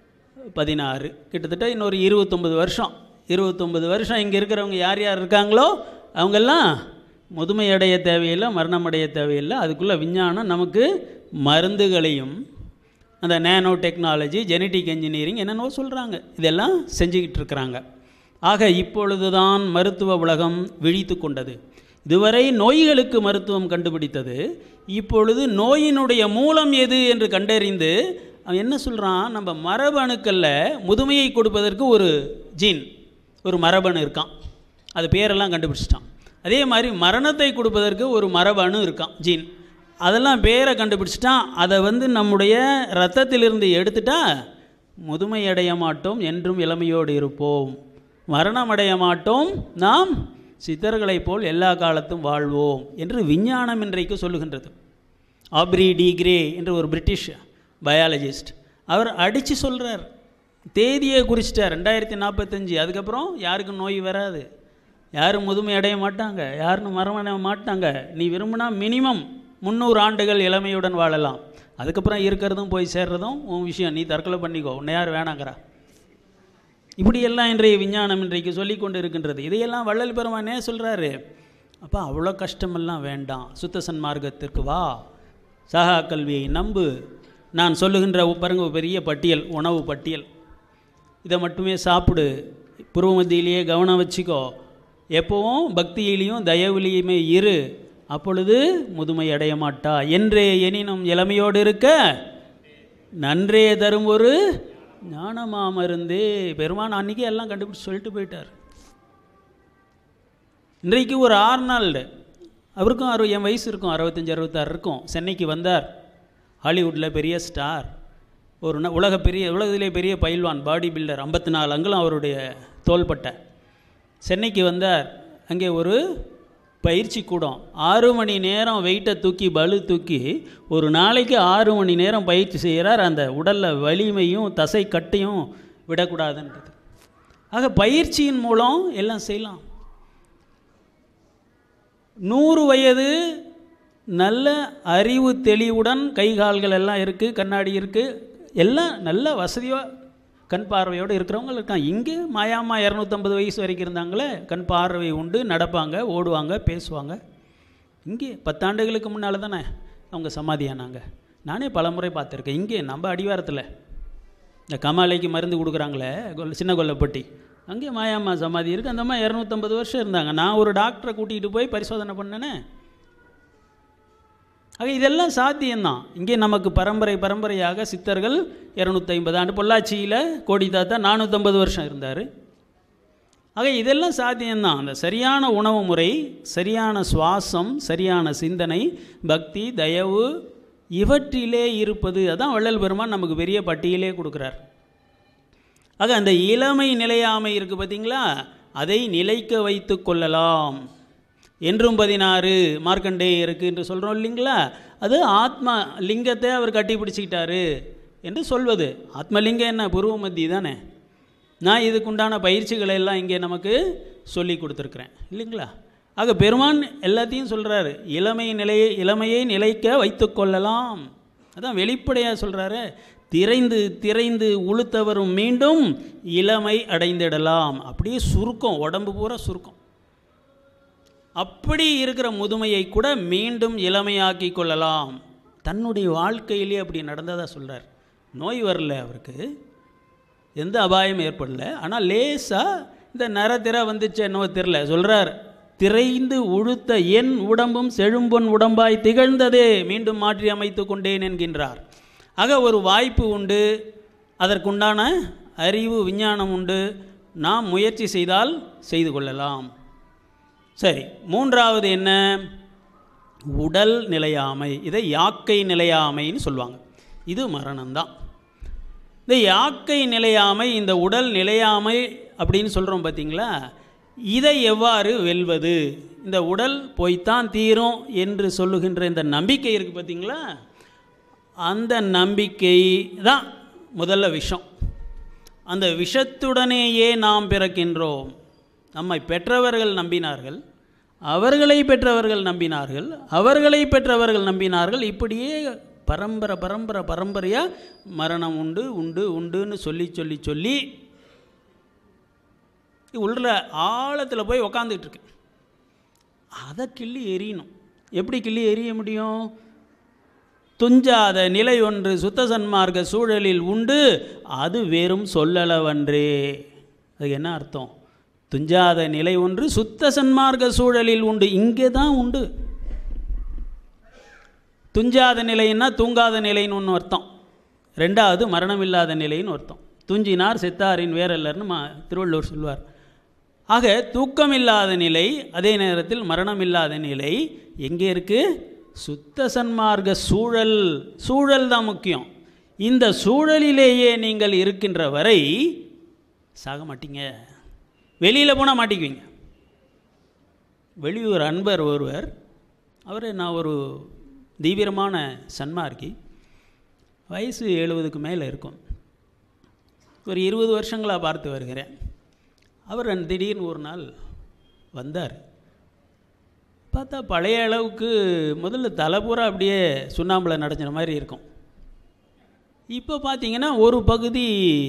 பதினாறு கிட்டத்தட்ட இன்னொரு இருபத்தொம்பது வருஷம் இருபத்தொம்பது வருஷம் இங்கே இருக்கிறவங்க யார் யார் இருக்காங்களோ அவங்கெல்லாம் முதுமை அடைய தேவையில்லை மரணம் அடைய தேவையில்லை அதுக்குள்ளே விஞ்ஞானம் நமக்கு மருந்துகளையும் அந்த நேனோ டெக்னாலஜி ஜெனட்டிக் இன்ஜினியரிங் என்னென்னவோ சொல்கிறாங்க இதெல்லாம் செஞ்சுக்கிட்டு இருக்கிறாங்க ஆக இப்பொழுதுதான் மருத்துவ உலகம் விழித்து கொண்டது இதுவரை நோய்களுக்கு மருத்துவம் கண்டுபிடித்தது இப்பொழுது நோயினுடைய மூலம் எது என்று கண்டறிந்து அவன் என்ன சொல்கிறான் நம்ம மரபணுக்களில் முதுமையை கொடுப்பதற்கு ஒரு ஜீன் ஒரு மரபணு இருக்கான் அது பேரெல்லாம் கண்டுபிடிச்சிட்டான் அதே மாதிரி மரணத்தை கொடுப்பதற்கு ஒரு மரபணு இருக்கான் ஜீன் அதெல்லாம் பேரை கண்டுபிடிச்சிட்டான் அதை வந்து நம்முடைய ரத்தத்திலிருந்து எடுத்துட்டா முதுமை அடைய மாட்டோம் என்றும் இளமையோடு இருப்போம் மரணம் அடைய மாட்டோம் நாம் சித்தர்களைப் போல் எல்லா காலத்தும் வாழ்வோம் என்று விஞ்ஞானம் இன்றைக்கு சொல்லுகின்றது ஆப்ரி டி கிரே என்ற ஒரு பிரிட்டிஷ் பயாலஜிஸ்ட் அவர் அடித்து சொல்கிறார் தேதியை குறிச்சிட்டார் ரெண்டாயிரத்தி நாற்பத்தஞ்சு அதுக்கப்புறம் யாருக்கும் நோய் வராது யாரும் முதுமை அடைய மாட்டாங்க யாரும் மரம் அடைய மாட்டாங்க நீ விரும்பினா மினிமம் முந்நூறு ஆண்டுகள் இளமையுடன் வாழலாம் அதுக்கப்புறம் இருக்கிறதும் போய் சேர்றதும் உன் விஷயம் நீ தற்கொலை பண்ணிக்கோ உன்னை யார் வேணாங்கிறா இப்படியெல்லாம் இன்றைய விஞ்ஞானம் இன்றைக்கு சொல்லி கொண்டு இருக்கின்றது இதையெல்லாம் வள்ளல் பெருமானே சொல்கிறாரு அப்போ அவ்வளோ கஷ்டமெல்லாம் வேண்டாம் சுத்த சன்மார்க்கத்திற்கு வா சகா கல்வியை நம்பு நான் சொல்லுகின்ற பாருங்க ஒரு பெரிய பட்டியல் உணவு பட்டியல் இதை மட்டுமே சாப்பிடு புருவ மத்தியிலேயே கவனம் வச்சுக்கோ எப்போவும் பக்தியிலையும் தயவுலையுமே இரு அப்பொழுது முதுமை அடைய மாட்டா என்றே எனினும் இளமையோடு இருக்க நன்றே தரும் ஒரு ஞானமாமருந்தே பெருமான் அன்றைக்கி எல்லாம் கண்டுபிடிச்சு சொல்லிட்டு போயிட்டார் இன்றைக்கு ஒரு ஆர்னால்டு அவருக்கும் அறு என் வயசு இருக்கும் அறுபத்தஞ்சி அறுபத்தாறு இருக்கும் சென்னைக்கு வந்தார் ஹாலிவுட்டில் பெரிய ஸ்டார் ஒரு ந- உலக பெரிய உலகத்திலே பெரிய பயில்வான் பாடி பில்டர் ஐம்பத்தி நாலு அங்குலம் அவருடைய தோள்பட்டை சென்னைக்கு வந்தார் அங்கே ஒரு பயிற்சி கூடம் ஆறு மணி நேரம் வெயிட்டை தூக்கி பளு தூக்கி ஒரு நாளைக்கு ஆறு மணி நேரம் பயிற்சி செய்கிறார் அந்த உடலில் வலிமையும் தசை கட்டையும் விடக்கூடாதுன்றது ஆக பயிற்சியின் மூலம் எல்லாம் செய்யலாம் நூறு வயது நல்ல அறிவு தெளிவுடன் கை கால்கள் எல்லாம் இருக்குது கண்ணாடி இருக்குது எல்லாம் நல்ல வசதியாக கண் பார்வையோடு இருக்கிறவங்க இருக்காங்க இங்கே மாயாமா இரநூத்தம்பது வயசு வரைக்கும் இருந்தாங்களே கண் பார்வை உண்டு நடப்பாங்க ஓடுவாங்க பேசுவாங்க இங்கே பத்தாண்டுகளுக்கு முன்னால் தானே அவங்க சமாதியானாங்க நானே பலமுறை பார்த்துருக்கேன் இங்கே நம்ம அடிவாரத்தில் இந்த கமாலைக்கு மருந்து கொடுக்குறாங்களே கொல்ல சின்ன கொல்லப்பட்டி அங்கே மாயாம்மா சமாதி இருக்குது அந்த அம்மா இரநூத்தம்பது வருஷம் இருந்தாங்க நான் ஒரு டாக்டரை கூட்டிகிட்டு போய் பரிசோதனை பண்ணேனே ஆக இதெல்லாம் சாத்தியம்தான் இங்கே நமக்கு பரம்பரை பரம்பரையாக சித்தர்கள் இரநூத்தி ஐம்பது ஆண்டு பொள்ளாச்சியில் கோடி தாத்தா நானூற்றம்பது வருஷம் இருந்தார் ஆக இதெல்லாம் சாத்தியம்தான் அந்த சரியான உணவு முறை சரியான சுவாசம் சரியான சிந்தனை பக்தி தயவு இவற்றிலே இருப்பது அதான் வள்ளல் பெருமான் நமக்கு பெரிய பட்டியலே கொடுக்குறார் ஆக அந்த இளமை நிலையாமை இருக்குது பார்த்தீங்களா அதை நிலைக்க வைத்து கொள்ளலாம் என்றும் பதினாறு மார்க்கண்டேயருக்கு என்று சொல்கிறோம் இல்லைங்களா அது ஆத்மா லிங்கத்தை அவர் கட்டி பிடிச்சிக்கிட்டாரு என்று சொல்வது ஆத்மலிங்கம் என்ன புருவ மத்தி தானே நான் இதுக்குண்டான பயிற்சிகளை எல்லாம் இங்கே நமக்கு சொல்லி கொடுத்துருக்குறேன் இல்லைங்களா ஆக பெருமான் எல்லாத்தையும் சொல்கிறாரு இளமை நிலையை இளமையை நிலைக்க வைத்து கொள்ளலாம் அதான் வெளிப்படையாக சொல்கிறாரு திரைந்து திரைந்து உளுத்தவரும் மீண்டும் இளமை அடைந்திடலாம் அப்படியே சுருக்கம் உடம்பு பூரா சுருக்கம் அப்படி இருக்கிற முதுமையை கூட மீண்டும் இளமையாக்கி கொள்ளலாம் தன்னுடைய வாழ்க்கையிலே அப்படி நடந்ததாக சொல்கிறார் நோய் வரல அவருக்கு எந்த அபாயம் ஏற்படல ஆனால் லேசாக இந்த நரத்திர வந்துச்சு என்னவோ தெரில சொல்கிறார் திரைந்து உழுத்த என் உடம்பும் செழும்பொன் உடம்பாய் திகழ்ந்ததே மீண்டும் மாற்றி அமைத்து கொண்டேன் என்கின்றார் ஆக ஒரு வாய்ப்பு உண்டு அதற்குண்டான அறிவு விஞ்ஞானம் உண்டு நாம் முயற்சி செய்தால் செய்து கொள்ளலாம் சரி மூன்றாவது என்ன உடல் நிலையாமை இதை யாக்கை நிலையாமைன்னு சொல்லுவாங்க இது மரணம்தான் இந்த யாக்கை நிலையாமை இந்த உடல் நிலையாமை அப்படின்னு சொல்கிறோம் பார்த்தீங்களா இதை எவ்வாறு வெல்வது இந்த உடல் போய்த்தான் தீரும் என்று சொல்லுகின்ற இந்த நம்பிக்கை இருக்குது பார்த்தீங்களா அந்த நம்பிக்கை தான் முதல்ல விஷம் அந்த விஷத்துடனேயே நாம் பிறக்கின்றோம் நம்மை பெற்றவர்கள் நம்பினார்கள் அவர்களை பெற்றவர்கள் நம்பினார்கள் அவர்களை பெற்றவர்கள் நம்பினார்கள் இப்படியே பரம்பரை பரம்பரை பரம்பரையாக மரணம் உண்டு உண்டு உண்டுன்னு சொல்லி சொல்லி சொல்லி உள்ள ஆழத்தில் போய் உக்காந்துக்கிட்டு இருக்கு அதை கிள்ளி எரியணும் எப்படி கிள்ளி எரிய முடியும் துஞ்சாத நிலை ஒன்று சுத்த சன்மார்க்க சூழலில் உண்டு அது வெறும் சொல்லளவன்றே அதுக்கு என்ன அர்த்தம் துஞ்சாத நிலை ஒன்று சுத்த சன்மார்க்க சூழலில் உண்டு இங்கே தான் உண்டு துஞ்சாத நிலைன்னா தூங்காத நிலைன்னு ஒன்று அர்த்தம் ரெண்டாவது மரணம் இல்லாத நிலைன்னு அர்த்தம் துஞ்சினார் செத்தாரின் வேறல்லர்னு மா திருவள்ளுவர் சொல்வார் ஆக தூக்கம் இல்லாத நிலை அதே நேரத்தில் மரணம் இல்லாத நிலை எங்கே இருக்குது சுத்த சன்மார்க்க சூழல் சூழல் தான் முக்கியம் இந்த சூழலிலேயே நீங்கள் இருக்கின்ற வரை சாக மாட்டீங்க வெளியில் போனால் மாட்டிக்குவீங்க வெளியூர் அன்பர் ஒருவர் அவர் நான் ஒரு தீவிரமான சன்மார்க்கி வயசு எழுபதுக்கு மேலே இருக்கும் ஒரு இருபது வருஷங்களாக பார்த்து வருகிறேன் அவர் திடீர்னு ஒரு நாள் வந்தார் பார்த்தா பழைய அளவுக்கு முதல்ல தலைபூரா அப்படியே சுண்ணாம்பில் நடைஞ்சின மாதிரி இருக்கும் இப்போ பார்த்தீங்கன்னா ஒரு பகுதி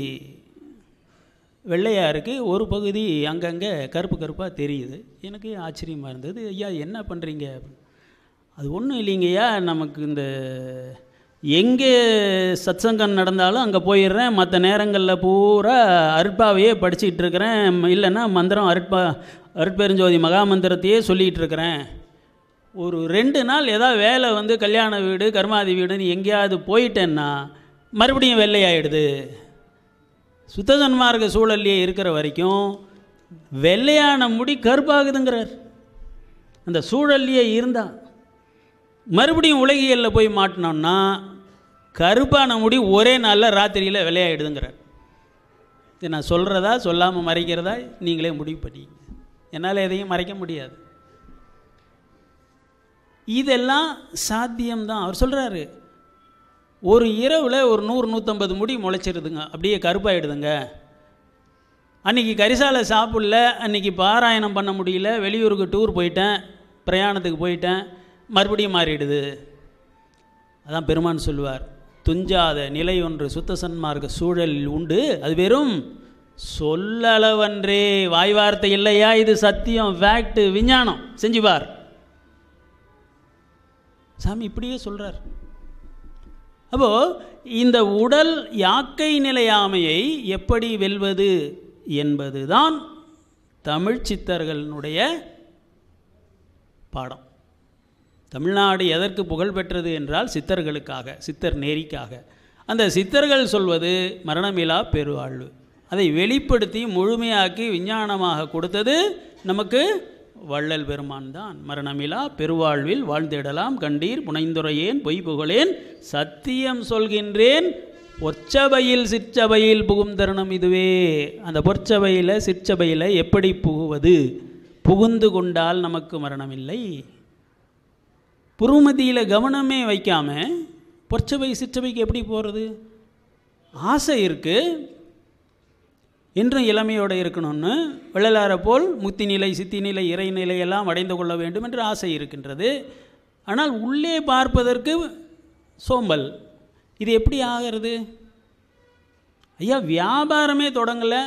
வெள்ளையாக இருக்குது ஒரு பகுதி அங்கங்கே கருப்பு கருப்பாக தெரியுது எனக்கு ஆச்சரியமாக இருந்தது ஐயா என்ன பண்ணுறீங்க அது ஒன்றும் இல்லைங்கய்யா நமக்கு இந்த எங்கே சத்சங்கம் நடந்தாலும் அங்கே போயிடுறேன் மற்ற நேரங்களில் பூரா அருட்பாவையே படிச்சுக்கிட்டு இருக்கிறேன் இல்லைன்னா மந்திரம் அருட்பா அருட்பெருஞ்சோதி மகாமந்திரத்தையே சொல்லிகிட்டு இருக்கிறேன் ஒரு ரெண்டு நாள் ஏதாவது வேலை வந்து கல்யாண வீடு கர்மாதி வீடுன்னு எங்கேயாவது போயிட்டேன்னா மறுபடியும் வெள்ளையாயிடுது சுத்தசன்மார்க்க சூழல்லையே இருக்கிற வரைக்கும் வெள்ளையான முடி கருப்பாகுதுங்கிறார் அந்த சூழல்லையே இருந்தால் மறுபடியும் உலகியலில் போய் மாட்டினோம்னா கருப்பான முடி ஒரே நாளில் ராத்திரியில் விளையாயிடுதுங்கிறார் இது நான் சொல்கிறதா சொல்லாமல் மறைக்கிறதா நீங்களே முடிவு பண்ணிங்க என்னால் எதையும் மறைக்க முடியாது இதெல்லாம் சாத்தியம்தான் அவர் சொல்கிறாரு ஒரு இரவில் ஒரு நூறு நூற்றம்பது முடி முளைச்சிருதுங்க அப்படியே கருப்பாயிடுதுங்க அன்றைக்கி கரிசாலை சாப்பிடல அன்றைக்கி பாராயணம் பண்ண முடியல வெளியூருக்கு டூர் போயிட்டேன் பிரயாணத்துக்கு போயிட்டேன் மறுபடியும் மாறிடுது அதான் பெருமான் சொல்லுவார் துஞ்சாத நிலை ஒன்று சுத்த சன்மார்க்க சூழலில் உண்டு அது வெறும் சொல்லளவன்றே வாய் வார்த்தை இல்லையா இது சத்தியம் ஃபேக்ட் விஞ்ஞானம் செஞ்சு பார் சாமி இப்படியே சொல்கிறார் அப்போது இந்த உடல் யாக்கை நிலையாமையை எப்படி வெல்வது என்பதுதான் தமிழ் சித்தர்களுடைய பாடம் தமிழ்நாடு எதற்கு புகழ் பெற்றது என்றால் சித்தர்களுக்காக சித்தர் நேரிக்காக அந்த சித்தர்கள் சொல்வது மரணமிலா பெருவாழ்வு அதை வெளிப்படுத்தி முழுமையாக்கி விஞ்ஞானமாக கொடுத்தது நமக்கு வள்ளல் பெருமான் தான் மரணமிலா பெருவாழ்வில் வாழ்ந்திடலாம் கண்டீர் புனைந்துரையேன் பொய் புகழேன் சத்தியம் சொல்கின்றேன் பொற்சபையில் சிற்சபையில் புகும் தருணம் இதுவே அந்த பொற்சபையில் சிற்சபையில் எப்படி புகுவது புகுந்து கொண்டால் நமக்கு மரணமில்லை புருமதியில் கவனமே வைக்காம பொற்சபை சிற்றபைக்கு எப்படி போகிறது ஆசை இருக்குது இன்றும் இளமையோடு இருக்கணும்னு வள்ளலாரை போல் முத்தி நிலை சித்தி நிலை இறை நிலையெல்லாம் அடைந்து கொள்ள வேண்டும் என்று ஆசை இருக்கின்றது ஆனால் உள்ளே பார்ப்பதற்கு சோம்பல் இது எப்படி ஆகிறது ஐயா வியாபாரமே தொடங்கலை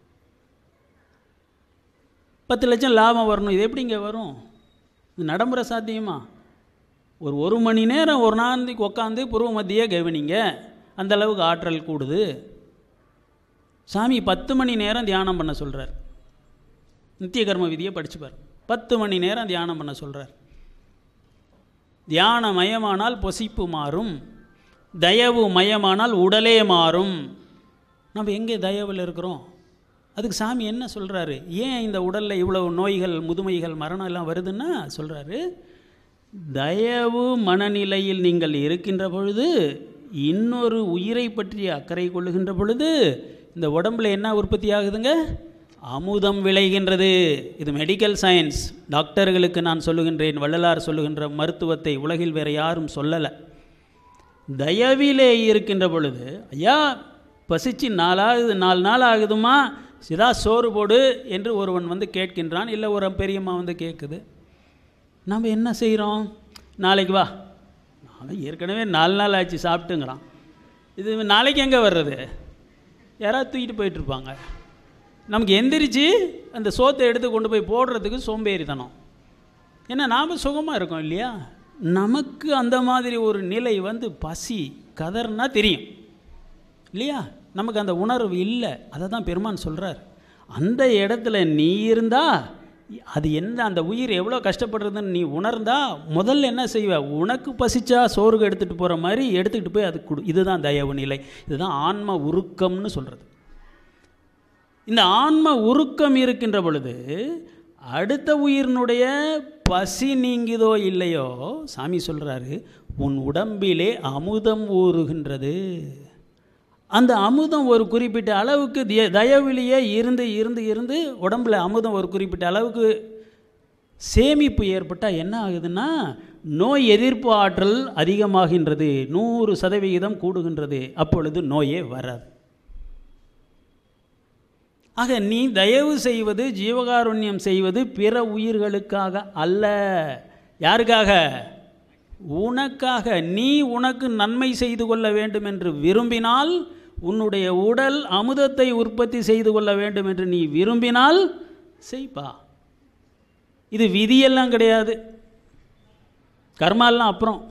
பத்து லட்சம் லாபம் வரணும் இது எப்படி இங்கே வரும் இது நடைமுறை சாத்தியமா ஒரு ஒரு மணி நேரம் ஒரு நாளைக்கு உட்காந்து புருவ மத்தியே கவனிங்க அந்த அளவுக்கு ஆற்றல் கூடுது சாமி பத்து மணி நேரம் தியானம் பண்ண சொல்கிறார் நித்திய கர்ம விதியை படிச்சுப்பார் பத்து மணி நேரம் தியானம் பண்ண சொல்கிறார் தியான மயமானால் பொசிப்பு மாறும் தயவு மயமானால் உடலே மாறும் நம்ம எங்கே தயவில் இருக்கிறோம் அதுக்கு சாமி என்ன சொல்கிறாரு ஏன் இந்த உடலில் இவ்வளவு நோய்கள் முதுமைகள் மரணம் எல்லாம் வருதுன்னா சொல்கிறாரு தயவு மனநிலையில் நீங்கள் இருக்கின்ற பொழுது இன்னொரு உயிரை பற்றி அக்கறை கொள்ளுகின்ற பொழுது இந்த உடம்புல என்ன உற்பத்தி ஆகுதுங்க அமுதம் விளைகின்றது இது மெடிக்கல் சயின்ஸ் டாக்டர்களுக்கு நான் சொல்லுகின்றேன் வள்ளலார் சொல்லுகின்ற மருத்துவத்தை உலகில் வேறு யாரும் சொல்லலை தயவிலே இருக்கின்ற பொழுது ஐயா பசிச்சு நாளாகுது நாலு நாள் ஆகுதுமா சிதா சோறு போடு என்று ஒருவன் வந்து கேட்கின்றான் இல்லை ஒரு பெரியம்மா வந்து கேட்குது நம்ம என்ன செய்கிறோம் நாளைக்கு வா நான் ஏற்கனவே நாலு நாள் ஆச்சு சாப்பிட்டுங்கிறான் இது நாளைக்கு எங்கே வர்றது யாராவது தூக்கிட்டு போயிட்டுருப்பாங்க நமக்கு எந்திரிச்சு அந்த சோத்தை எடுத்து கொண்டு போய் போடுறதுக்கு சோம்பேறித்தனம் ஏன்னா நாம் சுகமாக இருக்கோம் இல்லையா நமக்கு அந்த மாதிரி ஒரு நிலை வந்து பசி கதர்னா தெரியும் இல்லையா நமக்கு அந்த உணர்வு இல்லை அதை தான் பெருமான் சொல்கிறார் அந்த இடத்துல நீ இருந்தா அது என்ன அந்த உயிர் எவ்வளோ கஷ்டப்படுறதுன்னு நீ உணர்ந்தா முதல்ல என்ன செய்வ உனக்கு பசிச்சா சோறுக்கு எடுத்துகிட்டு போகிற மாதிரி எடுத்துக்கிட்டு போய் அது கொடு இதுதான் தயவு நிலை இதுதான் ஆன்ம உருக்கம்னு சொல்கிறது இந்த ஆன்ம உருக்கம் இருக்கின்ற பொழுது அடுத்த உயிரினுடைய பசி நீங்குதோ இல்லையோ சாமி சொல்கிறாரு உன் உடம்பிலே அமுதம் ஊறுகின்றது அந்த அமுதம் ஒரு குறிப்பிட்ட அளவுக்கு திய- தயவிலேயே இருந்து இருந்து இருந்து உடம்புல அமுதம் ஒரு குறிப்பிட்ட அளவுக்கு சேமிப்பு ஏற்பட்டால் என்ன ஆகுதுன்னா நோய் எதிர்ப்பு ஆற்றல் அதிகமாகின்றது நூறு சதவிகிதம் கூடுகின்றது அப்பொழுது நோயே வராது ஆக நீ தயவு செய்வது ஜீவகாருண்யம் செய்வது பிற உயிர்களுக்காக அல்ல யாருக்காக உனக்காக நீ உனக்கு நன்மை செய்து கொள்ள வேண்டும் என்று விரும்பினால் உன்னுடைய உடல் அமுதத்தை உற்பத்தி செய்து கொள்ள வேண்டும் என்று நீ விரும்பினால் செய்ப்பா இது விதியெல்லாம் கிடையாது கர்மாலாம் அப்புறம்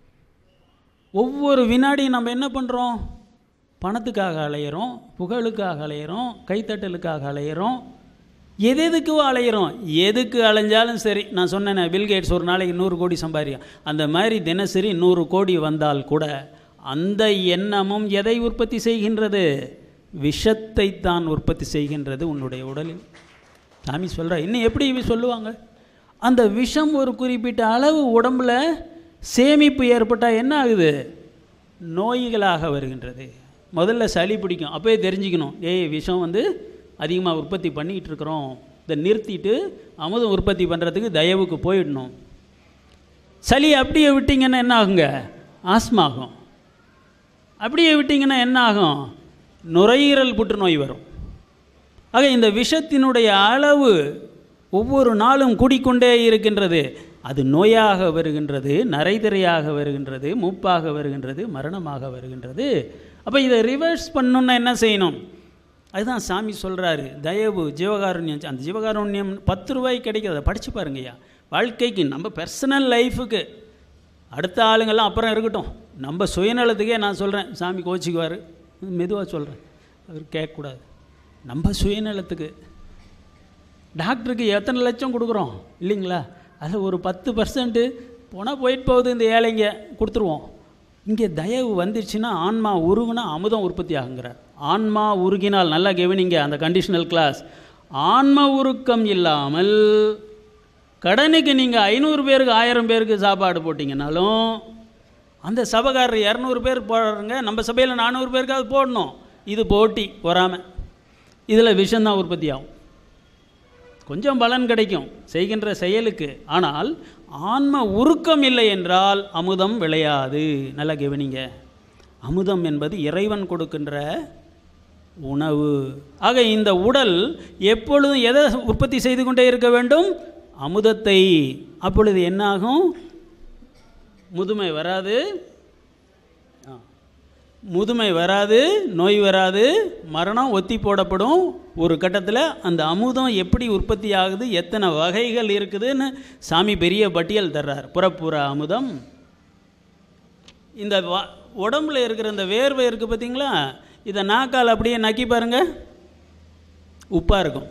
ஒவ்வொரு வினாடியும் நம்ம என்ன பண்ணுறோம் பணத்துக்காக அலையிறோம் புகழுக்காக அலையிறோம் கைத்தட்டலுக்காக அலையிறோம் எது எதுக்கு அலையிறோம் எதுக்கு அலைஞ்சாலும் சரி நான் சொன்னேனே பில்கேட்ஸ் ஒரு நாளைக்கு நூறு கோடி சம்பாதிக்கும் அந்த மாதிரி தினசரி நூறு கோடி வந்தால் கூட அந்த எண்ணமும் எதை உற்பத்தி செய்கின்றது விஷத்தை தான் உற்பத்தி செய்கின்றது உன்னுடைய உடலில் சாமி சொல்கிறா இன்னும் எப்படி இவ சொல்லுவாங்க அந்த விஷம் ஒரு குறிப்பிட்ட அளவு உடம்புல சேமிப்பு ஏற்பட்டால் என்ன ஆகுது நோய்களாக வருகின்றது முதல்ல சளி பிடிக்கும் அப்போயே தெரிஞ்சுக்கணும் ஏய் விஷம் வந்து அதிகமாக உற்பத்தி பண்ணிக்கிட்டு இருக்கிறோம் இதை நிறுத்திட்டு அமுதம் உற்பத்தி பண்ணுறதுக்கு தயவுக்கு போயிடணும் சளி அப்படியே விட்டிங்கன்னா என்ன ஆகுங்க ஆஸ்மா ஆகும் அப்படியே விட்டிங்கன்னா என்ன ஆகும் நுரையீரல் புற்றுநோய் வரும் ஆக இந்த விஷத்தினுடைய அளவு ஒவ்வொரு நாளும் கூடிக்கொண்டே இருக்கின்றது அது நோயாக வருகின்றது நரைதிரையாக வருகின்றது மூப்பாக வருகின்றது மரணமாக வருகின்றது அப்போ இதை ரிவர்ஸ் பண்ணணுன்னா என்ன செய்யணும் அதுதான் சாமி சொல்கிறாரு தயவு ஜீவகாருண்யம் அந்த ஜீவகாருண்யம் பத்து ரூபாய்க்கு கிடைக்கிறது அதை படித்து பாருங்கய்யா வாழ்க்கைக்கு நம்ம பர்சனல் லைஃபுக்கு அடுத்த ஆளுங்கெல்லாம் அப்புறம் இருக்கட்டும் நம்ம சுயநலத்துக்கே நான் சொல்கிறேன் சாமி கோச்சிக்குவார் மெதுவாக சொல்கிறேன் அவர் கேட்கக்கூடாது நம்ம சுயநலத்துக்கு டாக்டருக்கு எத்தனை லட்சம் கொடுக்குறோம் இல்லைங்களா அதில் ஒரு பத்து பர்சன்ட்டு போனால் போயிட்டு போகுது இந்த ஏழைங்க கொடுத்துருவோம் இங்கே தயவு வந்துருச்சுன்னா ஆன்மா உருகுனா அமுதம் உற்பத்தி ஆகுங்கிறார் ஆன்மா உருகினால் நல்லா கவனிங்க அந்த கண்டிஷனல் கிளாஸ் ஆன்ம உருக்கம் இல்லாமல் கடனுக்கு நீங்கள் ஐநூறு பேருக்கு ஆயிரம் பேருக்கு சாப்பாடு போட்டிங்கனாலும் அந்த சபைக்காரர் இரநூறு பேர் போடுறாங்க நம்ம சபையில் நானூறு பேருக்காவது போடணும் இது போட்டி பொறாமை இதில் விஷம்தான் உற்பத்தி ஆகும் கொஞ்சம் பலன் கிடைக்கும் செய்கின்ற செயலுக்கு ஆனால் ஆன்ம உருக்கம் இல்லை என்றால் அமுதம் விளையாது நல்லா கவனிங்க அமுதம் என்பது இறைவன் கொடுக்கின்ற உணவு ஆக இந்த உடல் எப்பொழுதும் எதை உற்பத்தி செய்து கொண்டே இருக்க வேண்டும் அமுதத்தை அப்பொழுது என்னாகும் முதுமை வராது ஆ. முதுமை வராது நோய் வராது மரணம் ஒத்தி போடப்படும் ஒரு கட்டத்தில் அந்த அமுதம் எப்படி உற்பத்தி ஆகுது எத்தனை வகைகள் இருக்குதுன்னு சாமி பெரிய பட்டியல் தர்றார் புறப்புற அமுதம் இந்த வ- உடம்புல இருக்கிற இந்த வேர்வை இருக்குது பார்த்தீங்களா இதை நாக்கால் அப்படியே நக்கி பாருங்க உப்பாக இருக்கும்